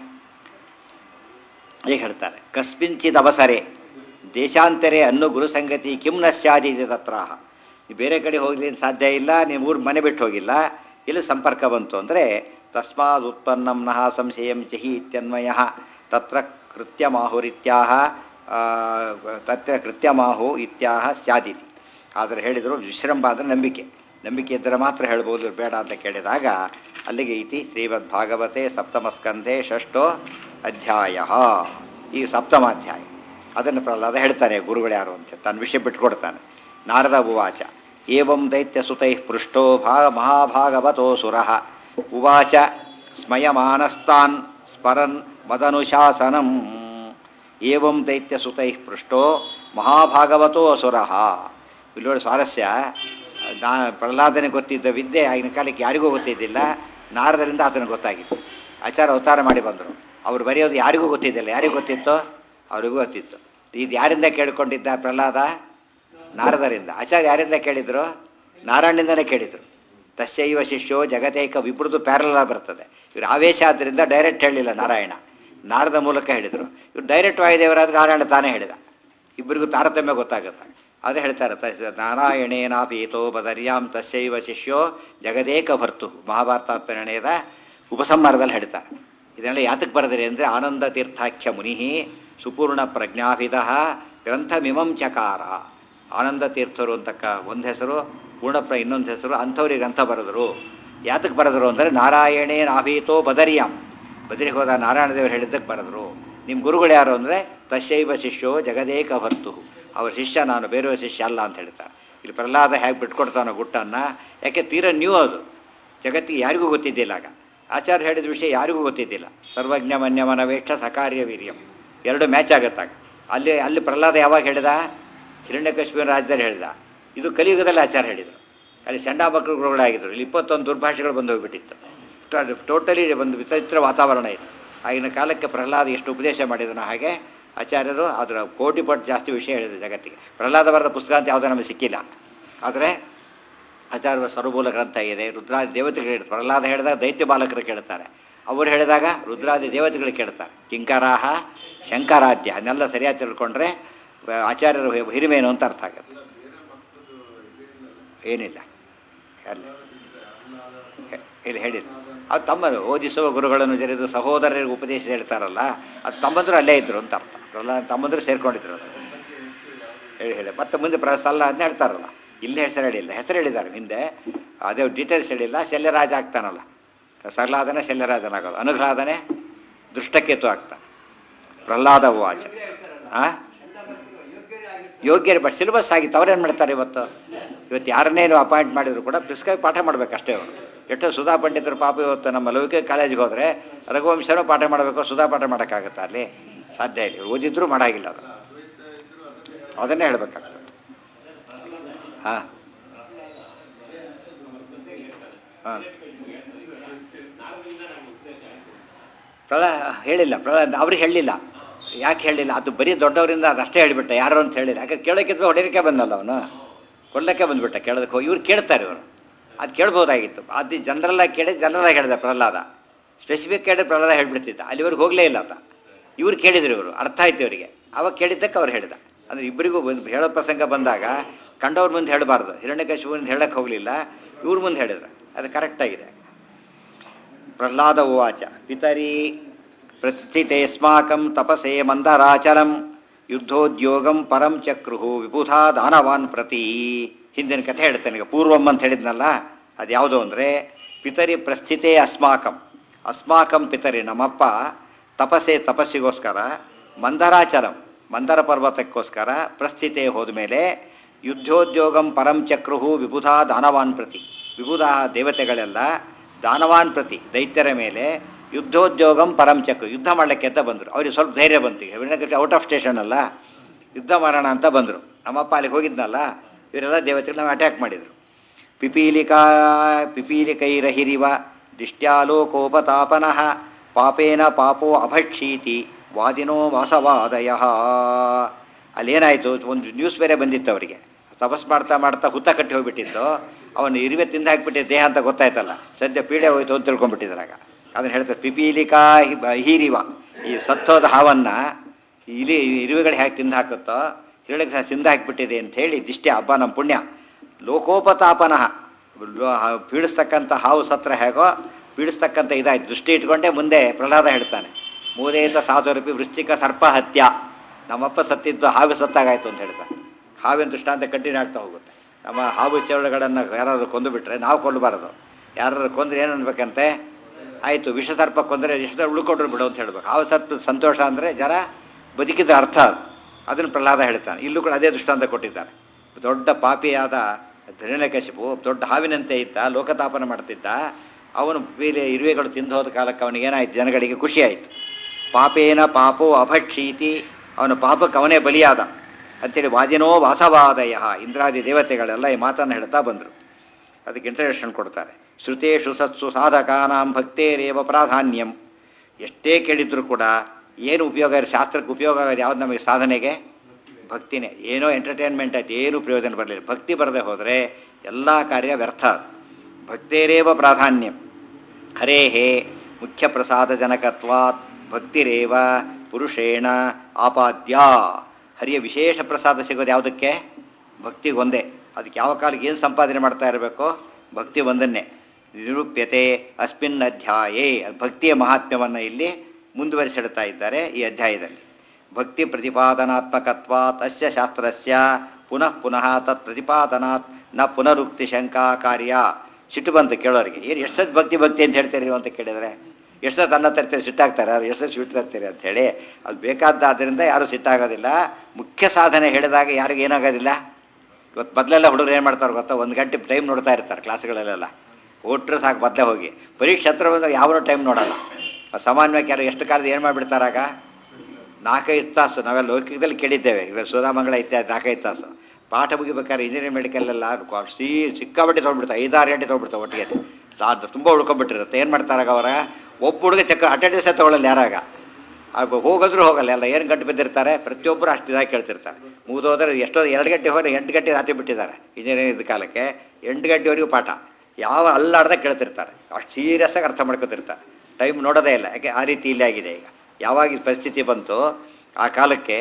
ಹೀಗೆ ಹೇಳ್ತಾರೆ ಕಸ್ಮಿಂಚಿದ ಅವಸರೆ ದೇಶಾಂತರೆ ಅನ್ನು ಗುರು ಸಂಗತಿ ಕಿಂ ನ ಸ್ಯಾದಿದೆ ತತ್ರ ನೀವು ಬೇರೆ ಕಡೆ ಹೋಗ್ಲಿಕ್ಕೆ ಸಾಧ್ಯ ಇಲ್ಲ ನೀವು ಊರು ಮನೆ ಬಿಟ್ಟು ಹೋಗಿಲ್ಲ ಇಲ್ಲಿ ಸಂಪರ್ಕ ಬಂತು ಅಂದರೆ ತಸ್ಮಾದ್ ಉತ್ಪನ್ನಂ ನಃ ಸಂಶಯಂ ಚಹಿ ಇತ್ಯನ್ವಯ ತತ್ರ ಕೃತ್ಯಮಾಹುರಿತ್ಯಾಹ ಆ, ತತ್ರ ಕೃತ್ಯಮಾಹು ಇತ್ಯಾಹ ಸ್ಯಾದಿತಿ ಆದರೆ ಹೇಳಿದರು ವಿಶ್ರಂಭ ಅಂದರೆ ನಂಬಿಕೆ ನಂಬಿಕೆ ಇದ್ದರೆ ಮಾತ್ರ ಹೇಳ್ಬೋದು ಬೇಡ ಅಂತ ಕೇಳಿದಾಗ ಅಲ್ಲಿಗೆ ಇತಿ ಶ್ರೀಮದ್ ಭಾಗವತೆ ಸಪ್ತಮಸ್ಕಂಧೆ ಷಷ್ಟೋ ಅಧ್ಯಾಯ ಈ ಸಪ್ತಮಾಧ್ಯಾಯ ಅದನ್ನು ಪ್ರಹ್ಲಾದ ಹೇಳ್ತಾನೆ ಗುರುಗಳು ಯಾರು ಅಂತ ತನ್ನ ವಿಷಯ ಬಿಟ್ಕೊಡ್ತಾನೆ ನಾರದ ಉವಾಚ ಏವಂ ದೈತ್ಯ ಸುತೈ ಪೃಷ್ಟೋ ಭಾ ಮಹಾಭಾಗವತೋ ಸುರಃ ಉವಾಚ ಸ್ಮಯಮಾನಸ್ತಾನ್ ಸ್ಮರನ್ ಮದನುಶಾಸನಂ ಏವಂ ದೈತ್ಯ ಸುತೈ ಪೃಷ್ಟೋ ಮಹಾಭಾಗವತೋ ಅಸುರಃ ಇಲ್ಲಿ ನೋಡಿ ಸ್ವಾರಸ್ಯ ನಾ ಪ್ರಹ್ಲಾದನಿಗೆ ಗೊತ್ತಿದ್ದ ವಿದ್ಯೆ ಆಗಿನ ಕಾಲಕ್ಕೆ ಯಾರಿಗೂ ಗೊತ್ತಿದ್ದಿಲ್ಲ ನಾರದರಿಂದ ಆತನಿಗೆ ಗೊತ್ತಾಗಿತ್ತು ಆಚಾರ ಅವತಾರ ಮಾಡಿ ಬಂದರು ಅವ್ರು ಬರೆಯೋದು ಯಾರಿಗೂ ಗೊತ್ತಿದ್ದಿಲ್ಲ ಯಾರಿಗೂ ಗೊತ್ತಿತ್ತು ಅವ್ರಿಗೂ ಗೊತ್ತಿತ್ತು ಇದು ಯಾರಿಂದ ಕೇಳಿಕೊಂಡಿದ್ದ ಪ್ರಹ್ಲಾದ ನಾರದರಿಂದ ಆಚಾರ್ಯ ಯಾರಿಂದ ಕೇಳಿದ್ರು ನಾರಾಯಣದಿಂದನೇ ಕೇಳಿದರು ತಸ್ಯೈವ ಶಿಷ್ಯೋ ಜಗತೇಕ ವಿಪೃದು ಪ್ಯಾರಲ ಬರ್ತದೆ ಇವ್ರು ಆವೇಶ ಆದ್ದರಿಂದ ಡೈರೆಕ್ಟ್ ಹೇಳಿಲ್ಲ ನಾರಾಯಣ ನಾರದ ಮೂಲಕ ಹೇಳಿದರು ಇವ್ರು ಡೈರೆಕ್ಟ್ ವಾಯುದೇವರಾದ್ರೆ ನಾರಾಯಣ ತಾನೇ ಹೇಳಿದ ಇಬ್ಬರಿಗೂ ತಾರತಮ್ಯ ಗೊತ್ತಾಗುತ್ತೆ ಅದೇ ಹೇಳ್ತಾರೆ ತಸ್ ನಾರಾಯಣೇನಾಪೀತೋ ಬದರ್ಯಾಂ ತಸ್ಯೈವ ಶಿಷ್ಯೋ ಜಗದೇಕ ಭರ್ತು ಮಹಾಭಾರತ ನಿರ್ಣಯದ ಉಪಸಂಹಾರದಲ್ಲಿ ಹೇಳ್ತಾರೆ ಇದನ್ನೆಲ್ಲ ಯಾತಕ್ಕೆ ಬರೆದಿರಿ ಅಂದರೆ ಆನಂದ ತೀರ್ಥಾಖ್ಯ ಮುನಿ ಸುಪೂರ್ಣ ಪ್ರಜ್ಞಾಭಿದ ಗ್ರಂಥಮಿಮಂ ಚಕಾರ ಆನಂದ ತೀರ್ಥರು ಅಂತಕ್ಕ ಒಂದು ಹೆಸರು ಪೂರ್ಣಪ್ರ ಇನ್ನೊಂದು ಹೆಸರು ಅಂಥವ್ರಿಗೆ ಗ್ರಂಥ ಬರೆದರು ಯಾತಕ್ಕೆ ಬರೆದರು ಅಂದರೆ ನಾರಾಯಣೇನಾಭೀತೋ ಬದರ್ಯಾಂ ಬದರಿಗೆ ಹೋದ ನಾರಾಯಣ ದೇವರು ಹೇಳಿದ್ದಕ್ಕೆ ಬರೆದರು ನಿಮ್ಮ ಗುರುಗಳು ಯಾರು ಅಂದರೆ ತಶೈವ ಶಿಷ್ಯೋ ಜಗದೇಕ ಭರ್ತು ಅವ್ರ ಶಿಷ್ಯ ನಾನು ಬೇರೆಯವ್ರ ಶಿಷ್ಯ ಅಲ್ಲ ಅಂತ ಹೇಳ್ತಾರೆ ಇಲ್ಲಿ ಪ್ರಹ್ಲಾದ ಹೇಗೆ ಬಿಟ್ಕೊಡ್ತಾನೋ ಗುಟ್ಟನ್ನು ಯಾಕೆ ತೀರ ನ್ಯೂ ಅದು ಜಗತ್ತಿಗೆ ಯಾರಿಗೂ ಗೊತ್ತಿದ್ದಿಲ್ಲ ಆಗ ಆಚಾರ್ಯ ಹೇಳಿದ ವಿಷಯ ಯಾರಿಗೂ ಗೊತ್ತಿದ್ದಿಲ್ಲ ಸರ್ವಜ್ಞ ಮನ್ಯಮನವೇಕ್ಷ ಸಕಾರ್ಯ ವೀರ್ಯಂ ಎರಡು ಮ್ಯಾಚ್ ಆಗುತ್ತಾಗ ಅಲ್ಲಿ ಅಲ್ಲಿ ಪ್ರಹ್ಲಾದ ಯಾವಾಗ ಹೇಳಿದ ಹಿರಣ್ಯಕಶ್ಮೀರ ರಾಜ್ಯದಲ್ಲಿ ಹೇಳಿದ ಇದು ಕಲಿಯುಗದಲ್ಲಿ ಆಚಾರ್ಯ ಹೇಳಿದರು ಅಲ್ಲಿ ಚಂಡಾಮಕ್ಕಳು ಗುರುಗಳಾಗಿದ್ದರು ಇಲ್ಲಿ ಇಪ್ಪತ್ತೊಂದು ದುರ್ಭಾಷೆಗಳು ಬಂದು ಹೋಗ್ಬಿಟ್ಟಿತ್ತು ಟೋಟಲಿ ಒಂದು ವಿಚಿತ್ರ ವಾತಾವರಣ ಇತ್ತು ಆಗಿನ ಕಾಲಕ್ಕೆ ಪ್ರಹ್ಲಾದ ಎಷ್ಟು ಉಪದೇಶ ಮಾಡಿದನೋ ಹಾಗೆ ಆಚಾರ್ಯರು ಅದರ ಕೋಟಿ ಪಟ್ಟು ಜಾಸ್ತಿ ವಿಷಯ ಹೇಳಿದ್ರು ಜಗತ್ತಿಗೆ ಪ್ರಹ್ಲಾದ ಬರೆದ ಪುಸ್ತಕ ಅಂತ ಯಾವುದೂ ನಮಗೆ ಸಿಕ್ಕಿಲ್ಲ ಆದರೆ ಆಚಾರ್ಯ ಸರ್ವಮೂಲ ಗ್ರಂಥ ಇದೆ ರುದ್ರಾದಿ ದೇವತೆಗಳು ಹೇಳ್ತಾರೆ ಪ್ರಹ್ಲಾದ ಹೇಳಿದಾಗ ದೈತ್ಯ ಬಾಲಕರು ಕೇಳ್ತಾರೆ ಅವರು ಹೇಳಿದಾಗ ರುದ್ರಾದಿ ದೇವತೆಗಳು ಕೇಳ್ತಾರೆ ಕಿಂಕರಾಹ ಶಂಕರಾಧ್ಯ ಅದನ್ನೆಲ್ಲ ಸರಿಯಾಗಿ ತಿಳ್ಕೊಂಡ್ರೆ ವ- ಆಚಾರ್ಯರ ಹಿ- ಹಿರಿಮೇನು ಅಂತ ಅರ್ಥ ಆಗುತ್ತೆ ಏನಿಲ್ಲ ಅಲ್ಲ ಹೆ- ಇಲ್ಲಿ ಹೇಳಿಲ್ಲ ಅದು ತಮ್ಮರು ಓದಿಸುವ ಗುರುಗಳನ್ನು ಜರಿದು ಸಹೋದರರಿಗೆ ಉಪದೇಶ ಹೇಳ್ತಾರಲ್ಲ ಅದು ತಮ್ಮಂದರು ಅಲ್ಲೇ ಇದ್ರು ಅಂತ ಅರ್ಥ ಪ್ರಹ್ಲಾದ ತಮ್ಮಂದರು ಸೇರ್ಕೊಂಡಿದ್ರು ಅದು ಹೇಳಿ ಹೇಳಿ ಮತ್ತೆ ಮುಂದೆ ಪ್ರಸಲ್ಲ ಅಂತ ಹೇಳ್ತಾರಲ್ಲ ಇಲ್ಲೇ ಹೆಸರು ಹೇಳಿಲ್ಲ ಹೆಸರು ಹೇಳಿದ್ದಾರೆ ಹಿಂದೆ ಅದೇ ಡೀಟೇಲ್ಸ್ ಹೇಳಿಲ್ಲ ಶಲ್ಯರಾಜ ಆಗ್ತಾನಲ್ಲ ಸಹ್ಲಾದನೆ ಶಲ್ಯರಾಜನಾಗೋದು ಅನುಘ್ಲಾದನೆ ದುಷ್ಟಕೇತು ಆಗ್ತಾನೆ ಪ್ರಹ್ಲಾದ ವಾಚ ಆ ಯೋಗ್ಯರು ಬಟ್ ಸಿಲೆಬಸ್ ಆಗಿತ್ತು ಅವ್ರೇನು ಮಾಡ್ತಾರೆ ಇವತ್ತು ಇವತ್ತು ಯಾರನ್ನೇನು ಅಪಾಯಿಂಟ್ ಮಾಡಿದ್ರು ಕೂಡ ಪ್ರಿಸ್ಕ್ರೈಬ್ ಪಾಠ ಮಾಡ್ಬೇಕು ಅಷ್ಟೇ ಅವರು ಎಷ್ಟೋ ಸುಧಾ ಪಂಡಿತರು ಪಾಪ ಇವತ್ತು ನಮ್ಮ ಲೌಕಿಕ ಕಾಲೇಜಿಗೆ ಹೋದರೆ ರಘುವಂಶನೂ ಪಾಠ ಮಾಡಬೇಕು ಸುಧಾ ಪಾಠ ಮಾಡೋಕ್ಕಾಗತ್ತಾ ಅಲ್ಲಿ ಸಾಧ್ಯ ಇಲ್ಲ ಇವ್ರು ಓದಿದ್ರೂ ಮಾಡಾಗಿಲ್ಲ ಅದು ಅದನ್ನೇ ಹೇಳ್ಬೇಕಾಗ್ತದೆ ಹಾಂ ಹಾಂ ಪ್ರಹ್ಲಾದ ಹೇಳಿಲ್ಲ ಪ್ರಹ್ಲಾದ ಅವ್ರಿಗೆ ಹೇಳಿಲ್ಲ ಯಾಕೆ ಹೇಳಿಲ್ಲ ಅದು ಬರೀ ದೊಡ್ಡವರಿಂದ ಅದು ಅಷ್ಟೇ ಹೇಳಿಬಿಟ್ಟ ಯಾರು ಅಂತ ಹೇಳಿಲ್ಲ ಯಾಕೆ ಕೇಳೋಕ್ಕಿದ್ವಿ ಹೊಡೆಯೋಕ್ಕೆ ಬಂದಲ್ಲ ಅವನು ಕೊಲ್ಲಕ್ಕೆ ಬಂದುಬಿಟ್ಟ ಕೇಳೋದಕ್ಕೆ ಹೋಗಿ ಇವ್ರು ಕೇಳ್ತಾರೆ ಇವರು ಅದು ಕೇಳ್ಬೋದಾಗಿತ್ತು ಅದು ಜನರಲ್ಲಾಗಿ ಕೇಳಿ ಜನರಲ್ಲಾಗಿ ಹೇಳಿದೆ ಪ್ರಹ್ಲಾದ ಸ್ಪೆಸಿಫಿಕ್ ಕೇಳಿ ಪ್ರಹ್ಲಾದ ಹೇಳ್ಬಿಡ್ತಿದ್ದ ಅಲ್ಲಿವರೆಗೆ ಹೋಗಲೇ ಇಲ್ಲ ಆತ ಇವ್ರು ಕೇಳಿದ್ರು ಇವರು ಅರ್ಥ ಆಯ್ತು ಇವರಿಗೆ ಅವಾಗ ಕೇಳಿದ್ದಕ್ಕೆ ಅವ್ರು ಹೇಳಿದ ಅಂದರೆ ಇಬ್ಬರಿಗೂ ಬಂದು ಹೇಳೋ ಪ್ರಸಂಗ ಬಂದಾಗ ಕಂಡವ್ರ ಮುಂದೆ ಹೇಳಬಾರ್ದು ಹಿರಣ್ಯಕಶಿಪು ಮುಂದೆ ಹೇಳಕ್ಕೆ ಹೋಗಲಿಲ್ಲ ಇವ್ರ ಮುಂದೆ ಹೇಳಿದ್ರು ಅದು ಕರೆಕ್ಟಾಗಿದೆ ಪ್ರಹ್ಲಾದ ಉವಾಚ ಪಿತರಿ ಪ್ರತಿಥಿತೇಸ್ಮಾಕಂ ತಪಸೆ ಮಂದರಾಚಲಂ ಯುದ್ಧೋದ್ಯೋಗಂ ಪರಂ ಚಕ್ರುಹು ವಿಬುಧಾ ದಾನವಾನ್ ಪ್ರತಿ ಹಿಂದಿನ ಕಥೆ ಹೇಳ್ತೇನೆ ಈಗ ಪೂರ್ವಂ ಅಂತ ಹೇಳಿದ್ನಲ್ಲ ಅದು ಯಾವುದು ಅಂದರೆ ಪಿತರಿ ಪ್ರಸ್ಥಿತೇ ಅಸ್ಮಾಕಂ ಅಸ್ಮಾಕಂ ಪಿತರಿ ನಮ್ಮಪ್ಪ ತಪಸ್ಸೆ ತಪಸ್ಸಿಗೋಸ್ಕರ ಮಂದರಾಚಲಂ ಮಂದರ ಪರ್ವತಕ್ಕೋಸ್ಕರ ಪ್ರಸ್ಥಿತೆ ಹೋದ್ಮೇಲೆ ಯುದ್ಧೋದ್ಯೋಗಂ ಪರಂ ಚಕ್ರುಹು ವಿಬುಧಾ ದಾನವಾನ್ ಪ್ರತಿ ವಿಬುಧ ದೇವತೆಗಳೆಲ್ಲ ದಾನವಾನ್ ಪ್ರತಿ ದೈತ್ಯರ ಮೇಲೆ ಯುದ್ಧೋದ್ಯೋಗಂ ಪರಂ ಚಕ್ರ ಯುದ್ಧ ಮಾಡಲಿಕ್ಕೆ ಅಂತ ಬಂದರು ಅವ್ರಿಗೆ ಸ್ವಲ್ಪ ಧೈರ್ಯ ಬಂತು ಈಗ ವಿನಗಟ್ಟಿ ಔಟ್ ಆಫ್ ಸ್ಟೇಷನ್ ಅಲ್ಲ ಯುದ್ಧ ಮಾಡೋಣ ಅಂತ ಬಂದರು ನಮ್ಮಪ್ಪ ಅಲ್ಲಿಗೆ ಹೋಗಿದ್ನಲ್ಲ ಇವರೆಲ್ಲ ದೇವತೆಗಳು ನಾವು ಅಟ್ಯಾಕ್ ಮಾಡಿದರು ಪಿಪೀಲಿಕಾ ಪಿಪೀಲಿಕೈರಹಿರಿವ ದಿಷ್ಟ್ಯಾಲೋಕೋಪತಾಪನಃ ಪಾಪೇನ ಪಾಪೋ ಅಭಕ್ಷೀತಿ ವಾದಿನೋ ವಾಸವಾದಯ ಅಲ್ಲೇನಾಯಿತು ಒಂದು ನ್ಯೂಸ್ ಬೇರೆ ಬಂದಿತ್ತು ಅವರಿಗೆ ತಪಸ್ ಮಾಡ್ತಾ ಮಾಡ್ತಾ ಹುತ್ತ ಕಟ್ಟಿ ಹೋಗ್ಬಿಟ್ಟಿತ್ತು ಅವನು ಇರುವೆ ತಿಂದು ಹಾಕ್ಬಿಟ್ಟಿದ್ದ ದೇಹ ಅಂತ ಗೊತ್ತಾಯ್ತಲ್ಲ ಸದ್ಯ ಪೀಡೆ ಹೋಯ್ತು ಅಂತ ತಿಳ್ಕೊಂಡ್ಬಿಟ್ಟಿದ್ರಾಗ ಅದನ್ನು ಹೇಳ್ತಾರೆ ಪಿಪೀಲಿಕಾ ಹಿ- ಹೀರಿವ ಈ ಸತ್ತೋದ ಹಾವನ್ನು ಇಲಿ ಇರುವೆಗಳು ಹೇಗೆ ತಿಂದು ಹಾಕುತ್ತೋ ಹಿರಳಿಗೆ ತಿಂದು ಹಾಕಿಬಿಟ್ಟಿದೆ ಅಂತ ಹೇಳಿ ದಿಷ್ಟಿ ಹಬ್ಬ ನಮ್ಮ ಪುಣ್ಯ ಲೋಕೋಪತಾಪನಃ ಲೋ- ಹ- ಪೀಡಿಸ್ತಕ್ಕಂಥ ಹಾವು ಸತ್ರ ಹೇಗೋ ಪೀಡಿಸ್ತಕ್ಕಂಥ ಇದಾಯ್ತು ದೃಷ್ಟಿ ಇಟ್ಕೊಂಡೇ ಮುಂದೆ ಪ್ರಹ್ಲಾದ ಹೇಳ್ತಾನೆ ಮೂದೇತ ಸಾಧುರಪಿ ವೃಶ್ಚಿಕ ಸರ್ಪ ಹತ್ಯ ನಮ್ಮಪ್ಪ ಸತ್ತಿದ್ದು ಹಾವು ಸತ್ತಾಗಾಯ್ತು ಅಂತ ಹೇಳ್ತಾನೆ ಹಾವಿನ ದೃಷ್ಟಾಂತ ಕಂಟಿನ್ಯೂ ಆಗ್ತಾ ಹೋಗುತ್ತೆ ನಮ್ಮ ಹಾವು ಚೇಳುಗಳನ್ನು ಯಾರಾದ್ರು ಕೊಂದು ಬಿಟ್ರೆ ನಾವು ಕೊಲ್ಲಬಾರದು ಯಾರು ಕೊಂದ್ರೆ ಏನು ಅನ್ಬೇಕಂತೆ ಆಯಿತು ವಿಷಸರ್ಪ ಕೊಂದರೆ ಎಷ್ಟು ಉಳ್ಕೊಂಡ್ರು ಬಿಡು ಅಂತ ಹೇಳ್ಬೇಕು ಹಾವು ಸರ್ಪ ಸಂತೋಷ ಅಂದರೆ ಜನ ಬದುಕಿದ ಅರ್ಥ ಅದು ಅದನ್ನು ಪ್ರಹ್ಲಾದ ಹೇಳ್ತಾನೆ ಇಲ್ಲೂ ಕೂಡ ಅದೇ ದೃಷ್ಟಾಂತ ಕೊಟ್ಟಿದ್ದಾನೆ ದೊಡ್ಡ ಪಾಪಿಯಾದ ಹಿರಣ್ಯಕಶಿಪು ದೊಡ್ಡ ಹಾವಿನಂತೆ ಇದ್ದ ಲೋಕತಾಪನ ಮಾಡ್ತಿದ್ದ ಅವನು ಬೇರೆ ಇರುವೆಗಳು ತಿಂದು ಹೋದ ಕಾಲಕ್ಕೆ ಅವನಿಗೆ ಏನಾಯ್ತು ಜನಗಳಿಗೆ ಖುಷಿ ಆಯಿತು ಪಾಪೇನ ಪಾಪೋ ಅಭಕ್ಷೀತಿ ಅವನ ಪಾಪಕ್ಕೆ ಅವನೇ ಬಲಿಯಾದ ಅಂತೇಳಿ ವಾದಿನೋ ವಾಸವಾದಯ ಇಂದ್ರಾದಿ ದೇವತೆಗಳೆಲ್ಲ ಈ ಮಾತನ್ನು ಹೇಳ್ತಾ ಬಂದರು ಅದಕ್ಕೆ ಇಂಟ್ರಡಕ್ಷನ್ ಕೊಡ್ತಾರೆ ಶ್ರುತೇಶು ಸತ್ಸು ಸಾಧಕಾನಾಂ ಭಕ್ತೇರೇವ ಪ್ರಾಧಾನ್ಯಂ ಎಷ್ಟೇ ಕೇಳಿದ್ರು ಕೂಡ ಏನು ಉಪಯೋಗ ಇದೆ ಶಾಸ್ತ್ರಕ್ಕೆ ಉಪಯೋಗ ಆಗೋದು ಯಾವ್ದು ನಮಗೆ ಸಾಧನೆಗೆ ಭಕ್ತಿನೇ ಏನೋ ಎಂಟರ್ಟೈನ್ಮೆಂಟ್ ಆಯ್ತು ಏನೂ ಪ್ರಯೋಜನ ಬರಲಿಲ್ಲ ಭಕ್ತಿ ಬರದೆ ಹೋದರೆ ಎಲ್ಲ ಕಾರ್ಯ ವ್ಯರ್ಥ ಅದು. ಭಕ್ತೇರೇವ ಪ್ರಾಧಾನ್ಯಂ ಹರೇಹೇ ಮುಖ್ಯ ಪ್ರಸಾದ ಜನಕತ್ವಾತ್ ಭಕ್ತಿರೇವ ಪುರುಷೇಣ ಆಪಾದ್ಯ ಹರಿಯ ವಿಶೇಷ ಪ್ರಸಾದ ಸಿಗೋದು ಯಾವುದಕ್ಕೆ ಭಕ್ತಿ ಒಂದೇ ಅದಕ್ಕೆ ಯಾವ ಕಾಲಕ್ಕೆ ಏನು ಸಂಪಾದನೆ ಮಾಡ್ತಾ ಇರಬೇಕು ಭಕ್ತಿ ಒಂದನ್ನೇ ನಿರೂಪ್ಯತೆ ಅಸ್ಮಿನ್ ಅಧ್ಯಾಯೇ ಭಕ್ತಿಯ ಮಹಾತ್ಮ್ಯವನ್ನು ಇಲ್ಲಿ ಮುಂದುವರಿಸಿಡ್ತಾ ಇದ್ದಾರೆ ಈ ಅಧ್ಯಾಯದಲ್ಲಿ ಭಕ್ತಿ ಪ್ರತಿಪಾದನಾತ್ಮಕತ್ವ ತಸ್ಯ ಶಾಸ್ತ್ರಸ್ಯ ಪುನಃ ಪುನಃ ತತ್ ಪ್ರತಿಪಾದನಾತ್ ನ ಪುನರುಕ್ತಿ ಶಂಕಾ ಕಾರ್ಯ ಸಿಟ್ಟು ಬಂತು ಕೇಳೋರಿಗೆ ಏನು ಎಷ್ಟು ಸತ್ ಭಕ್ತಿ ಭಕ್ತಿ ಅಂತ ಹೇಳ್ತೀರಿ ನೀವು ಅಂತ ಕೇಳಿದರೆ ಎಷ್ಟು ಸತ್ ಅನ್ನ ತರ್ತೀರಿ ಸಿಟ್ಟಾಗ್ತಾರೆ ಅವ್ರು ಎಷ್ಟು ಸತ್ ಸಿಟ್ಟು ತರ್ತೀರಿ ಅಂತ ಹೇಳಿ ಅದು ಬೇಕಾದ್ದರಿಂದ ಯಾರೂ ಸಿಟ್ಟಾಗೋದಿಲ್ಲ ಮುಖ್ಯ ಸಾಧನೆ ಹೇಳಿದಾಗ ಯಾರಿಗೂ ಏನಾಗೋದಿಲ್ಲ ಇವತ್ತು ಮೊದಲೆಲ್ಲ ಹುಡುಗರು ಏನು ಮಾಡ್ತಾರೆ ಗೊತ್ತಾ ಒಂದು ಗಂಟೆ ಟೈಮ್ ನೋಡ್ತಾ ಇರ್ತಾರೆ ಕ್ಲಾಸ್ಗಳಲ್ಲೆಲ್ಲ ಓಟ್ರೆ ಸಾಕು ಮೊದಲೇ ಹೋಗಿ ಪರೀಕ್ಷೆ ಹತ್ರ ಬಂದಾಗ ಯಾವ ಟೈಮ್ ನೋಡಲ್ಲ ಆ ಸಾಮಾನ್ಯವಾಗಿ ಯಾರು ಎಷ್ಟು ಕಾಲದ ಏನು ಮಾಡಿಬಿಡ್ತಾರಾಗ ನಾಲ್ಕೈದು ತಾಸು ನಾವೆಲ್ಲ ಲೌಕಿಕದಲ್ಲಿ ಕೇಳಿದ್ದೇವೆ ಇವಾಗ ಸುಧಾಮಂಗಳ ಇತ್ಯಾದಿ ನಾಲ್ಕೈದು ತಾಸು ಪಾಠ ಮುಗಿಬೇಕಾದ್ರೆ ಇಂಜಿನಿಯರಿಂಗ್ ಮೆಡಿಕಲ್ಲೆಲ್ಲ ಸೀ ಸಿಕ್ಕಾಬಟ್ಟೆ ತೊಗೊಂಡ್ಬಿಡ್ತಾರೆ ಐದಾರು ಗಂಟೆ ತೊಗೊಂಡ್ಬಿಡ್ತಾರೆ ಒಟ್ಟಿಗೆ ಸಾಧ್ಯ ತುಂಬ ಉಳ್ಕೊಂಡ್ಬಿಟ್ಟಿರುತ್ತೆ ಏನು ಮಾಡ್ತಾರಾಗ ಅವರ ಒಬ್ಬ ಹುಡುಗ ಚಕ್ಕ ಅಟೆಂಡೆನ್ಸ್ ತೊಗೊಳ್ಳಲ್ಲ ಯಾರಾಗ ಆಗ ಹೋಗೋದ್ರು ಹೋಗಲ್ಲ ಎಲ್ಲ ಏನು ಗಂಟೆ ಬಿದ್ದಿರ್ತಾರೆ ಪ್ರತಿಯೊಬ್ಬರು ಅಷ್ಟು ಇದಾಗಿ ಕೇಳ್ತಿರ್ತಾರೆ ಮುಗಿದೋದ್ರೆ ಎಷ್ಟೋ ಎರಡು ಗಂಟೆ ಹೋದ್ರೆ ಎಂಟು ಗಂಟೆ ರಾತ್ರಿ ಬಿಟ್ಟಿದ್ದಾರೆ ಇಂಜಿನಿಯರಿಂಗ್ ಇದ್ದ ಕಾಲಕ್ಕೆ ಎಂಟು ಗಂಟೆವರೆಗೂ ಪಾಠ ಯಾವ ಅಲ್ಲಾಡ್ದೆ ಕೇಳ್ತಿರ್ತಾರೆ ಅಷ್ಟು ಸೀರಿಯಸ್ ಆಗಿ ಅರ್ಥ ಮಾಡ್ಕೊತಿರ್ತಾರೆ ಟೈಮ್ ನೋಡೋದೇ ಇಲ್ಲ ಯಾಕೆ ಆ ರೀತಿ ಇಲ್ಲಿ ಆಗಿದೆ ಈಗ ಯಾವಾಗ ಈ ಪರಿಸ್ಥಿತಿ ಬಂತು ಆ ಕಾಲಕ್ಕೆ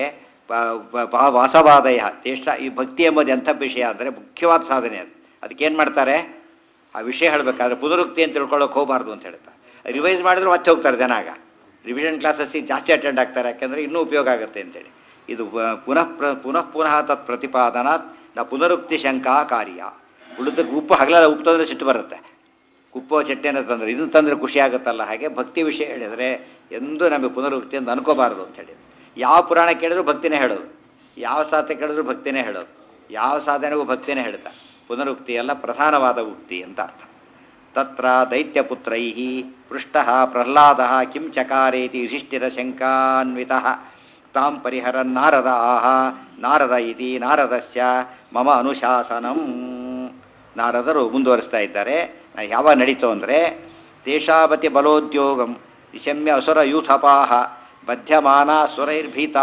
ವಾಸವಾದಯ ದೇಶ ಈ ಭಕ್ತಿ ಎಂಬುದು ಎಂಥ ವಿಷಯ ಅಂದರೆ ಮುಖ್ಯವಾದ ಸಾಧನೆ ಅದು ಅದಕ್ಕೇನು ಮಾಡ್ತಾರೆ ಆ ವಿಷಯ ಹೇಳಬೇಕಾದ್ರೆ ಪುನರುಕ್ತಿ ಅಂತ ತಿಳ್ಕೊಳ್ಳೋಕೆ ಹೋಗಬಾರ್ದು ಅಂತ ಹೇಳ್ತಾರೆ ರಿವೈಸ್ ಮಾಡಿದ್ರು ಮತ್ತೆ ಹೋಗ್ತಾರೆ ಜನ ಆಗ ರಿವಿಷನ್ ಕ್ಲಾಸಸ್ಸಿಗೆ ಜಾಸ್ತಿ ಅಟೆಂಡ್ ಆಗ್ತಾರೆ ಯಾಕೆಂದರೆ ಇನ್ನೂ ಉಪಯೋಗ ಆಗುತ್ತೆ ಅಂತೇಳಿ ಇದು ವ- ಪುನಃ ಪ್ರ ಪುನಃ ಪುನಃ ತತ್ ಪ್ರತಿಪಾದನಾತ್ ನ ಪುನರುಕ್ತಿ ಶಂಕಾ ಕಾರ್ಯ ಉಳಿದಕ್ಕೆ ಉಪ್ಪು ಹಗಲೆಲ್ಲ ಉಪ್ಪು ತಂದರೆ ಸಿಟ್ಟು ಬರುತ್ತೆ ಉಪ್ಪು ಚಟ್ನಿಯನ್ನು ತಂದರೆ ಇದನ್ನು ತಂದರೆ ಖುಷಿ ಆಗುತ್ತಲ್ಲ ಹಾಗೆ ಭಕ್ತಿ ವಿಷಯ ಹೇಳಿದರೆ ಎಂದೂ ನಮಗೆ ಪುನರುಕ್ತಿ ಅಂತ ಅನ್ಕೋಬಾರ್ದು ಅಂತ ಹೇಳಿ ಯಾವ ಪುರಾಣ ಕೇಳಿದ್ರು ಭಕ್ತಿನೇ ಹೇಳೋದು ಯಾವ ಸಾಧನೆ ಕೇಳಿದ್ರು ಭಕ್ತಿನೇ ಹೇಳೋದು ಯಾವ ಸಾಧನೆಗೂ ಭಕ್ತಿನೇ ಹೇಳ್ತಾ ಪುನರುಕ್ತಿ ಎಲ್ಲ ಪ್ರಧಾನವಾದ ಉಕ್ತಿ ಅಂತ ಅರ್ಥ ತತ್ರ ದೈತ್ಯಪುತ್ರೈ ಪೃಷ್ಟ ಪ್ರಹ್ಲಾದ ಕಿಂ ಚಕಾರೇತಿ ಯುಧಿಷ್ಠಿರ ಶಂಕಾನ್ವಿತ ತಾಂ ಪರಿಹರನ್ ನಾರದ ಆಹ ನಾರದ ಇತಿ ನಾರದಸ್ಯ ಮಮ ಅನುಶಾಸನಂ ನಾರದರು ಮುಂದುವರಿಸ್ತಾ ಇದ್ದಾರೆ ನಾ ಯಾವಾಗ ನಡೀತು ಅಂದರೆ ದೇಶಾಪತಿ ಬಲೋದ್ಯೋಗಂ ನಿಶಮ್ಯ ಅಸುರ ಯೂಥಪಾಹ ಬಧ್ಯಮಾನ ಸುರೈರ್ಭೀತಾ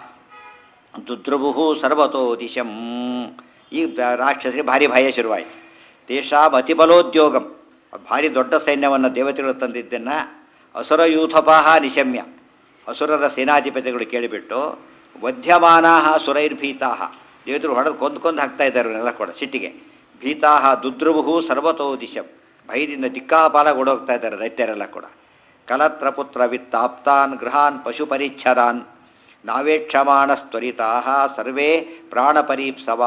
ದುದ್ರುಭು ಸರ್ವತೋ ದಿಶಂ ಈ ರಾಕ್ಷಸರಿಗೆ ಭಾರಿ ಭಯ ಶುರುವಾಯಿತು ದೇಶಾಂ ಅತಿಬಲೋದ್ಯೋಗಂ ಭಾರಿ ದೊಡ್ಡ ಸೈನ್ಯವನ್ನು ದೇವತೆಗಳು ತಂದಿದ್ದನ್ನು ಅಸುರಯೂಥಪಾಹ ನಿಶಮ್ಯ ಅಸುರರ ಸೇನಾಧಿಪತಿಗಳು ಕೇಳಿಬಿಟ್ಟು ವಧ್ಯಮಾನಾ ಸುರೈರ್ಭೀತಾ ದೇವತರು ಹೊಡೆದು ಕೊಂದು ಕೊಂದು ಹಾಕ್ತಾ ಇದ್ದಾರೆ ಇವರೆಲ್ಲ ಕೂಡ ಸಿಟ್ಟಿಗೆ ಭೀತಾ ದುದ್ರುಭು ಸರ್ವತೋ ದಿಶಂ ಭಯದಿಂದ ದಿಕ್ಕಾಪಾಲ ಓಡೋಗ್ತಾ ಇದ್ದಾರೆ ದೈತ್ಯರೆಲ್ಲ ಕೂಡ ಕಲತ್ರ ಪುತ್ರ ವಿತ್ತಾಪ್ತಾನ್ ಗೃಹಾನ್ ಪಶು ಪರಿಚ್ಛದಾನ್ ನಾವೇಕ್ಷಮಾಣಸ್ತ್ವರಿತಾ ಸರ್ವೇ ಪ್ರಾಣಪರೀಪ್ಸವ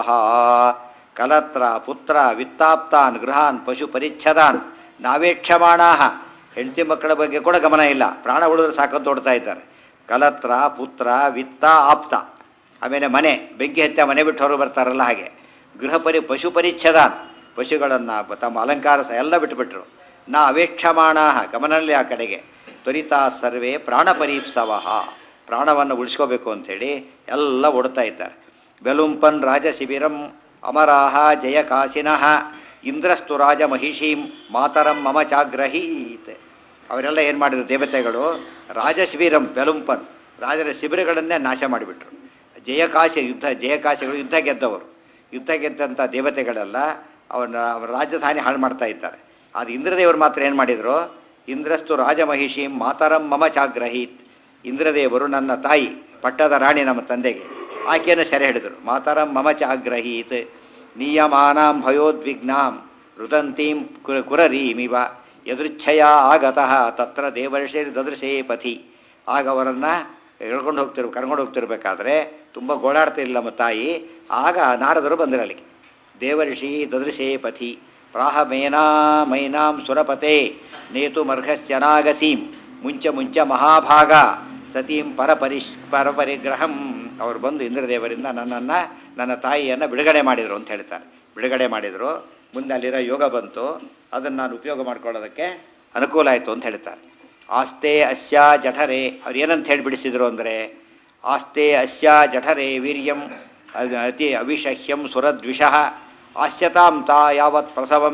ಕಲತ್ರ ಪುತ್ರ ವಿತ್ತಾಪ್ತಾನ್ ಗೃಹಾನ್ ಪಶು ಪರಿಚ್ಛದಾನ್ ನಾವೇಕ್ಷಮಾಣಾ ಹೆಂಡತಿ ಮಕ್ಕಳ ಬಗ್ಗೆ ಕೂಡ ಗಮನ ಇಲ್ಲ ಪ್ರಾಣ ಉಳಿದ್ರೆ ಸಾಕಂತ ಓಡ್ತಾ ಇದ್ದಾರೆ ಕಲತ್ರ ಪುತ್ರ ವಿತ್ತ ಆಪ್ತ ಆಮೇಲೆ ಮನೆ ಬೆಂಕಿ ಹತ್ಯ ಮನೆ ಬಿಟ್ಟು ಹೊರಗೆ ಬರ್ತಾರಲ್ಲ ಹಾಗೆ ಗೃಹ ಪರಿ ಪಶು ಪರಿಚ್ಛದಾನ್ ಪಶುಗಳನ್ನು ತಮ್ಮ ಅಲಂಕಾರ ಸಹ ಎಲ್ಲ ಬಿಟ್ಟುಬಿಟ್ರು ನಾ ಅವೇಕ್ಷಮಾಣ ಗಮನಲ್ಲಿ ಆ ಕಡೆಗೆ ತ್ವರಿತಾ ಸರ್ವೇ ಪ್ರಾಣಪರೀಪ್ಸವ ಪ್ರಾಣವನ್ನು ಉಳಿಸ್ಕೋಬೇಕು ಅಂಥೇಳಿ ಎಲ್ಲ ಓಡ್ತಾ ಇದ್ದಾರೆ ಬೆಲುಂಪನ್ ರಾಜ ಶಿಬಿರಂ ಅಮರಾಹ ಜಯಕಾಶಿನಃ ಇಂದ್ರಸ್ತು ರಾಜ ಮಹಿಷೀಂ ಮಾತರಂ ಮಮ ಚಾಗ್ರಹೀತ್ ಅವರೆಲ್ಲ ಏನು ಮಾಡಿದ್ರು ದೇವತೆಗಳು ರಾಜ ಶಿಬಿರಂ ಬೆಲುಂಪನ್ ರಾಜರ ಶಿಬಿರಗಳನ್ನೇ ನಾಶ ಮಾಡಿಬಿಟ್ರು ಜಯಕಾಶಿ ಯುದ್ಧ ಜಯಕಾಶಿಗಳು ಯುದ್ಧ ಗೆದ್ದವರು ಯುದ್ಧ ಗೆದ್ದಂಥ ದೇವತೆಗಳೆಲ್ಲ ಅವನ ಅವರ ರಾಜಧಾನಿ ಹಾಳು ಮಾಡ್ತಾ ಇದ್ದಾರೆ ಅದು ಇಂದ್ರದೇವರು ಮಾತ್ರ ಏನು ಮಾಡಿದರು ಇಂದ್ರಸ್ತು ರಾಜಮಹಿಷೀಂ ಮಾತರಂ ಮಮ ಚಾಗ್ರಹೀತ್ ಇಂದ್ರದೇವರು ನನ್ನ ತಾಯಿ ಪಟ್ಟದ ರಾಣಿ ನಮ್ಮ ತಂದೆಗೆ ಆಕೆಯನ್ನು ಸೆರೆ ಹಿಡಿದರು ಮಾತರಂ ಮಮ ಚಾಗ್ರಹೀತ್ ನಿಯಮಾನಾಂ ಭಯೋದ್ವಿಗ್ನಾಂ ರುದಂತೀಂ ಕುರ ಕುರರೀಮಿವ ಯದೃಚ್ಛಯ ಆಗತಃ ತತ್ರ ದೇವರ್ಷಿ ದದೃಶೇ ಪಥಿ ಆಗ ಅವರನ್ನು ಎಳ್ಕೊಂಡು ಹೋಗ್ತಿರ್ ಕರ್ಕೊಂಡು ಹೋಗ್ತಿರ್ಬೇಕಾದ್ರೆ ತುಂಬ ಗೋಳಾಡ್ತಿರ್ಲಿಲ್ಲ ನಮ್ಮ ತಾಯಿ ಆಗ ನಾರದರು ಬಂದರು ಅಲ್ಲಿಗೆ ದೇವರ್ಷಿ ದದೃಶೇ ಪಥಿ ಪ್ರಾಹ ಮೇನಾ ಮೈನಾಂ ಸುರಪತೆ ನೇತು ಮರ್ಘಶ್ಚನಾಗಸೀಂ ಮುಂಚ ಮುಂಚ ಮಹಾಭಾಗ ಸತೀಂ ಪರಪರಿಶ್ ಪರಪರಿಗ್ರಹಂ ಅವರು ಬಂದು ಇಂದ್ರದೇವರಿಂದ ನನ್ನನ್ನು ನನ್ನ ತಾಯಿಯನ್ನು ಬಿಡುಗಡೆ ಮಾಡಿದರು ಅಂತ ಹೇಳ್ತಾರೆ ಬಿಡುಗಡೆ ಮಾಡಿದರು ಮುಂದೆ ಅಲ್ಲಿರೋ ಯೋಗ ಬಂತು ಅದನ್ನು ನಾನು ಉಪಯೋಗ ಮಾಡ್ಕೊಳ್ಳೋದಕ್ಕೆ ಅನುಕೂಲ ಆಯಿತು ಅಂತ ಹೇಳ್ತಾರೆ ಆಸ್ತೆ ಅಸ್ಯ ಜಠರೆ ಅವ್ರು ಏನಂತ ಹೇಳಿ ಬಿಡಿಸಿದ್ರು ಅಂದರೆ ಆಸ್ತೆ ಅಸ್ಯ ಜಠರೆ ವೀರ್ಯಂ ಅ- ಅತಿ ಅವಿಷಹ್ಯಂ ಸುರದ್ವಿಷಃ ಆಸ್ಯತಾಂ ತಾ ಯಾವತ್ ಪ್ರಸವಂ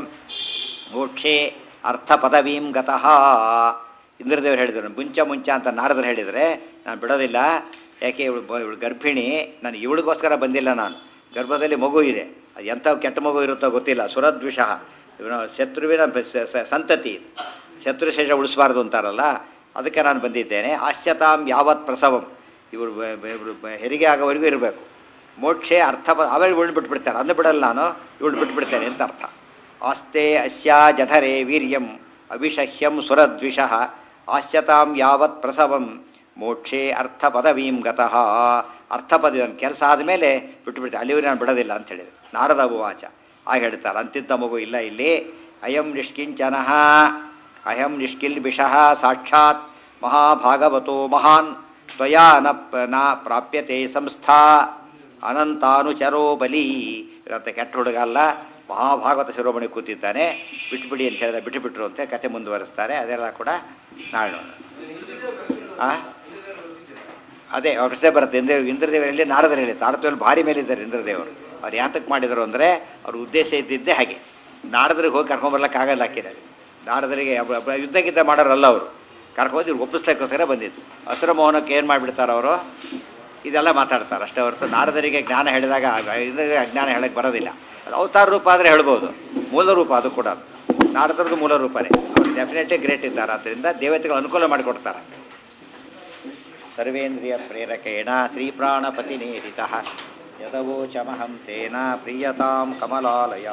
ಮೋಕ್ಷೇ ಅರ್ಥ ಪದವೀಂ ಗತಃ ಇಂದ್ರದೇವರು ಹೇಳಿದರು ಮುಂಚ ಮುಂಚ ಅಂತ ನಾರದರು ಹೇಳಿದರೆ ನಾನು ಬಿಡೋದಿಲ್ಲ ಯಾಕೆ ಇವಳು ಬ ಇವಳು ಗರ್ಭಿಣಿ ನಾನು ಇವಳಿಗೋಸ್ಕರ ಬಂದಿಲ್ಲ ನಾನು ಗರ್ಭದಲ್ಲಿ ಮಗು ಇದೆ ಅದು ಎಂಥ ಕೆಟ್ಟ ಮಗು ಇರುತ್ತೋ ಗೊತ್ತಿಲ್ಲ ಸುರದ್ವಿಷಃ ಇವನು ಶತ್ರುವಿನ ಬ- ಸ- ಸ- ಸಂತತಿ ಇದು. ಶತ್ರುಶೇಷ ಉಳಿಸಬಾರ್ದು ಅಂತಾರಲ್ಲ ಅದಕ್ಕೆ ನಾನು ಬಂದಿದ್ದೇನೆ ಆಶ್ಚತಾಂ ಯಾವತ್ ಪ್ರಸವಂ ಇವರು ಬ- ಬ- ಇವರು ಬ- ಹೆರಿಗೆ ಆಗೋವರೆಗೂ ಇರಬೇಕು ಮೋಕ್ಷೆ ಅರ್ಥ ಆಮೇಲೆ ಇವಳು ಬಿಟ್ಬಿಡ್ತಾರೆ ಅನ್ನು ಬಿಡಲ್ಲ ನಾನು ಇವಳು ಬಿಟ್ಬಿಡ್ತೇನೆ ಅಂತ ಅರ್ಥ ಆಸ್ತೆ ಅಸ್ಯಾ ಜಠರೆ ವೀರ್ಯಂ ಅವಿಷಹ್ಯಂ ಸುರದ್ವಿಷಃ ಆಶ್ಯತಾಂ ಯಾವತ್ ಪ್ರಸವಂ ಮೋಕ್ಷೇ ಅರ್ಥ ಪದವೀಂ ಗತಃ ಅರ್ಥ ಪದವಿ ನನ್ನ ಕೆಲಸ ಆದಮೇಲೆ ಬಿಟ್ಟುಬಿಡ್ತೆ ಅಲ್ಲಿವರೆಗೆ ನಾನು ಬಿಡೋದಿಲ್ಲ ಅಂತ ಹೇಳಿದ್ರು ನಾರದ ಉವಾಚ ಆಗ ಹೇಳ್ತಾರೆ ಅಂತಿದ್ದ ಮಗು ಇಲ್ಲ ಇಲ್ಲಿ ಅಯಂ ನಿಷ್ಕಿಂಚನಃ ಅಯಂ ನಿಷ್ಕಿಲ್ಬಿಷಃ ಸಾಕ್ಷಾತ್ ಮಹಾಭಾಗವತೋ ಮಹಾನ್ ತ್ವಯಾ ನ ಪ- ನ ಪ್ರಾಪ್ಯತೆ ಸಂಸ್ಥಾ ಅನಂತಾನುಚರೋ ಬಲಿ ಇವರಂತ ಕೆಟ್ಟ ಹುಡುಗ ಅಲ್ಲ ಮಹಾಭಾಗವತ ಶಿರೋಮಣಿ ಕೂತಿದ್ದಾನೆ ಬಿಟ್ಬಿಡಿ ಅಂತ ಹೇಳಿದ ಬಿಟ್ಟುಬಿಟ್ರು ಅಂತ ಕತೆ ಮುಂದುವರಿಸ್ತಾರೆ ಅದೆಲ್ಲ ಕೂಡ ನಾಳೆ ನೋಡೋಣ ಆ ಅದೇ ಅವ್ರ ಪ್ರಶ್ನೆ ಬರುತ್ತೆ ಇಂದ್ರ ಇಂದ್ರದೇವರಲ್ಲಿ ನಾರದರು ಹೇಳಿ ತಾರತದಲ್ಲಿ ಭಾರಿ ಮೇಲಿದ್ದಾರೆ ಇಂದ್ರದೇವರು ಅವ್ರು ಯಾತಕ್ಕೆ ಮಾಡಿದರು ಅಂದರೆ ಅವ್ರ ಉದ್ದೇಶ ಇದ್ದಿದ್ದೇ ಹಾಗೆ ನಾರದರಿಗೆ ಹೋಗಿ ಕರ್ಕೊಂಬರ್ಲಿಕ್ಕಾಗಲ್ಲ ಹಾಕಿದ್ದಾರೆ ನಾರದರಿಗೆ ಒಬ್ಬ- ಒಬ್ಬ ಯುದ್ಧ ಗಿದ್ದ ಮಾಡೋರಲ್ಲ ಅವರು ಕರ್ಕೊಂಡು ಇವ್ರು ಒಪ್ಪಿಸ್ಲಿಕ್ಕೋಸ್ಕರ ಬಂದಿದ್ದು ಹಸಿರು ಮೌನಕ್ಕೆ ಏನು ಮಾಡಿಬಿಡ್ತಾರೆ ಅವರು ಇದೆಲ್ಲ ಮಾತಾಡ್ತಾರೆ ಅಷ್ಟೇ ಹೊರತು ನಾರದರಿಗೆ ಜ್ಞಾನ ಹೇಳಿದಾಗ ಇಂದ್ರರಿಗೆ ಅಜ್ಞಾನ ಹೇಳಕ್ಕೆ ಬರೋದಿಲ್ಲ ಅದು ಅವತಾರ ರೂಪ ಆದರೆ ಹೇಳ್ಬೋದು ಮೂಲ ರೂಪ ಅದು ಕೂಡ ನಾರದರದ್ದು ಮೂಲ ರೂಪನೇ ಅವ್ರು ಡೆಫಿನೆಟ್ಲಿ ಗ್ರೇಟ್ ಇದ್ದಾರೆ ಆದ್ದರಿಂದ ದೇವತೆಗಳು ಅನುಕೂಲ ಮಾಡಿಕೊಡ್ತಾರೆ ಸರ್ವೇಂದ್ರಿಯ ಪ್ರೇರಕೇಣ ಶ್ರೀಪ್ರಾಣಪತಿನೇರಿತ ಯದವೋಚಮಹಂ ತೇನ ಪ್ರೀಯತಾಂ ಕಮಲಾಲಯ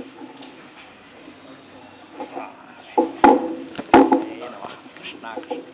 ಕೃಷ್ಣ ಕೃಷ್ಣ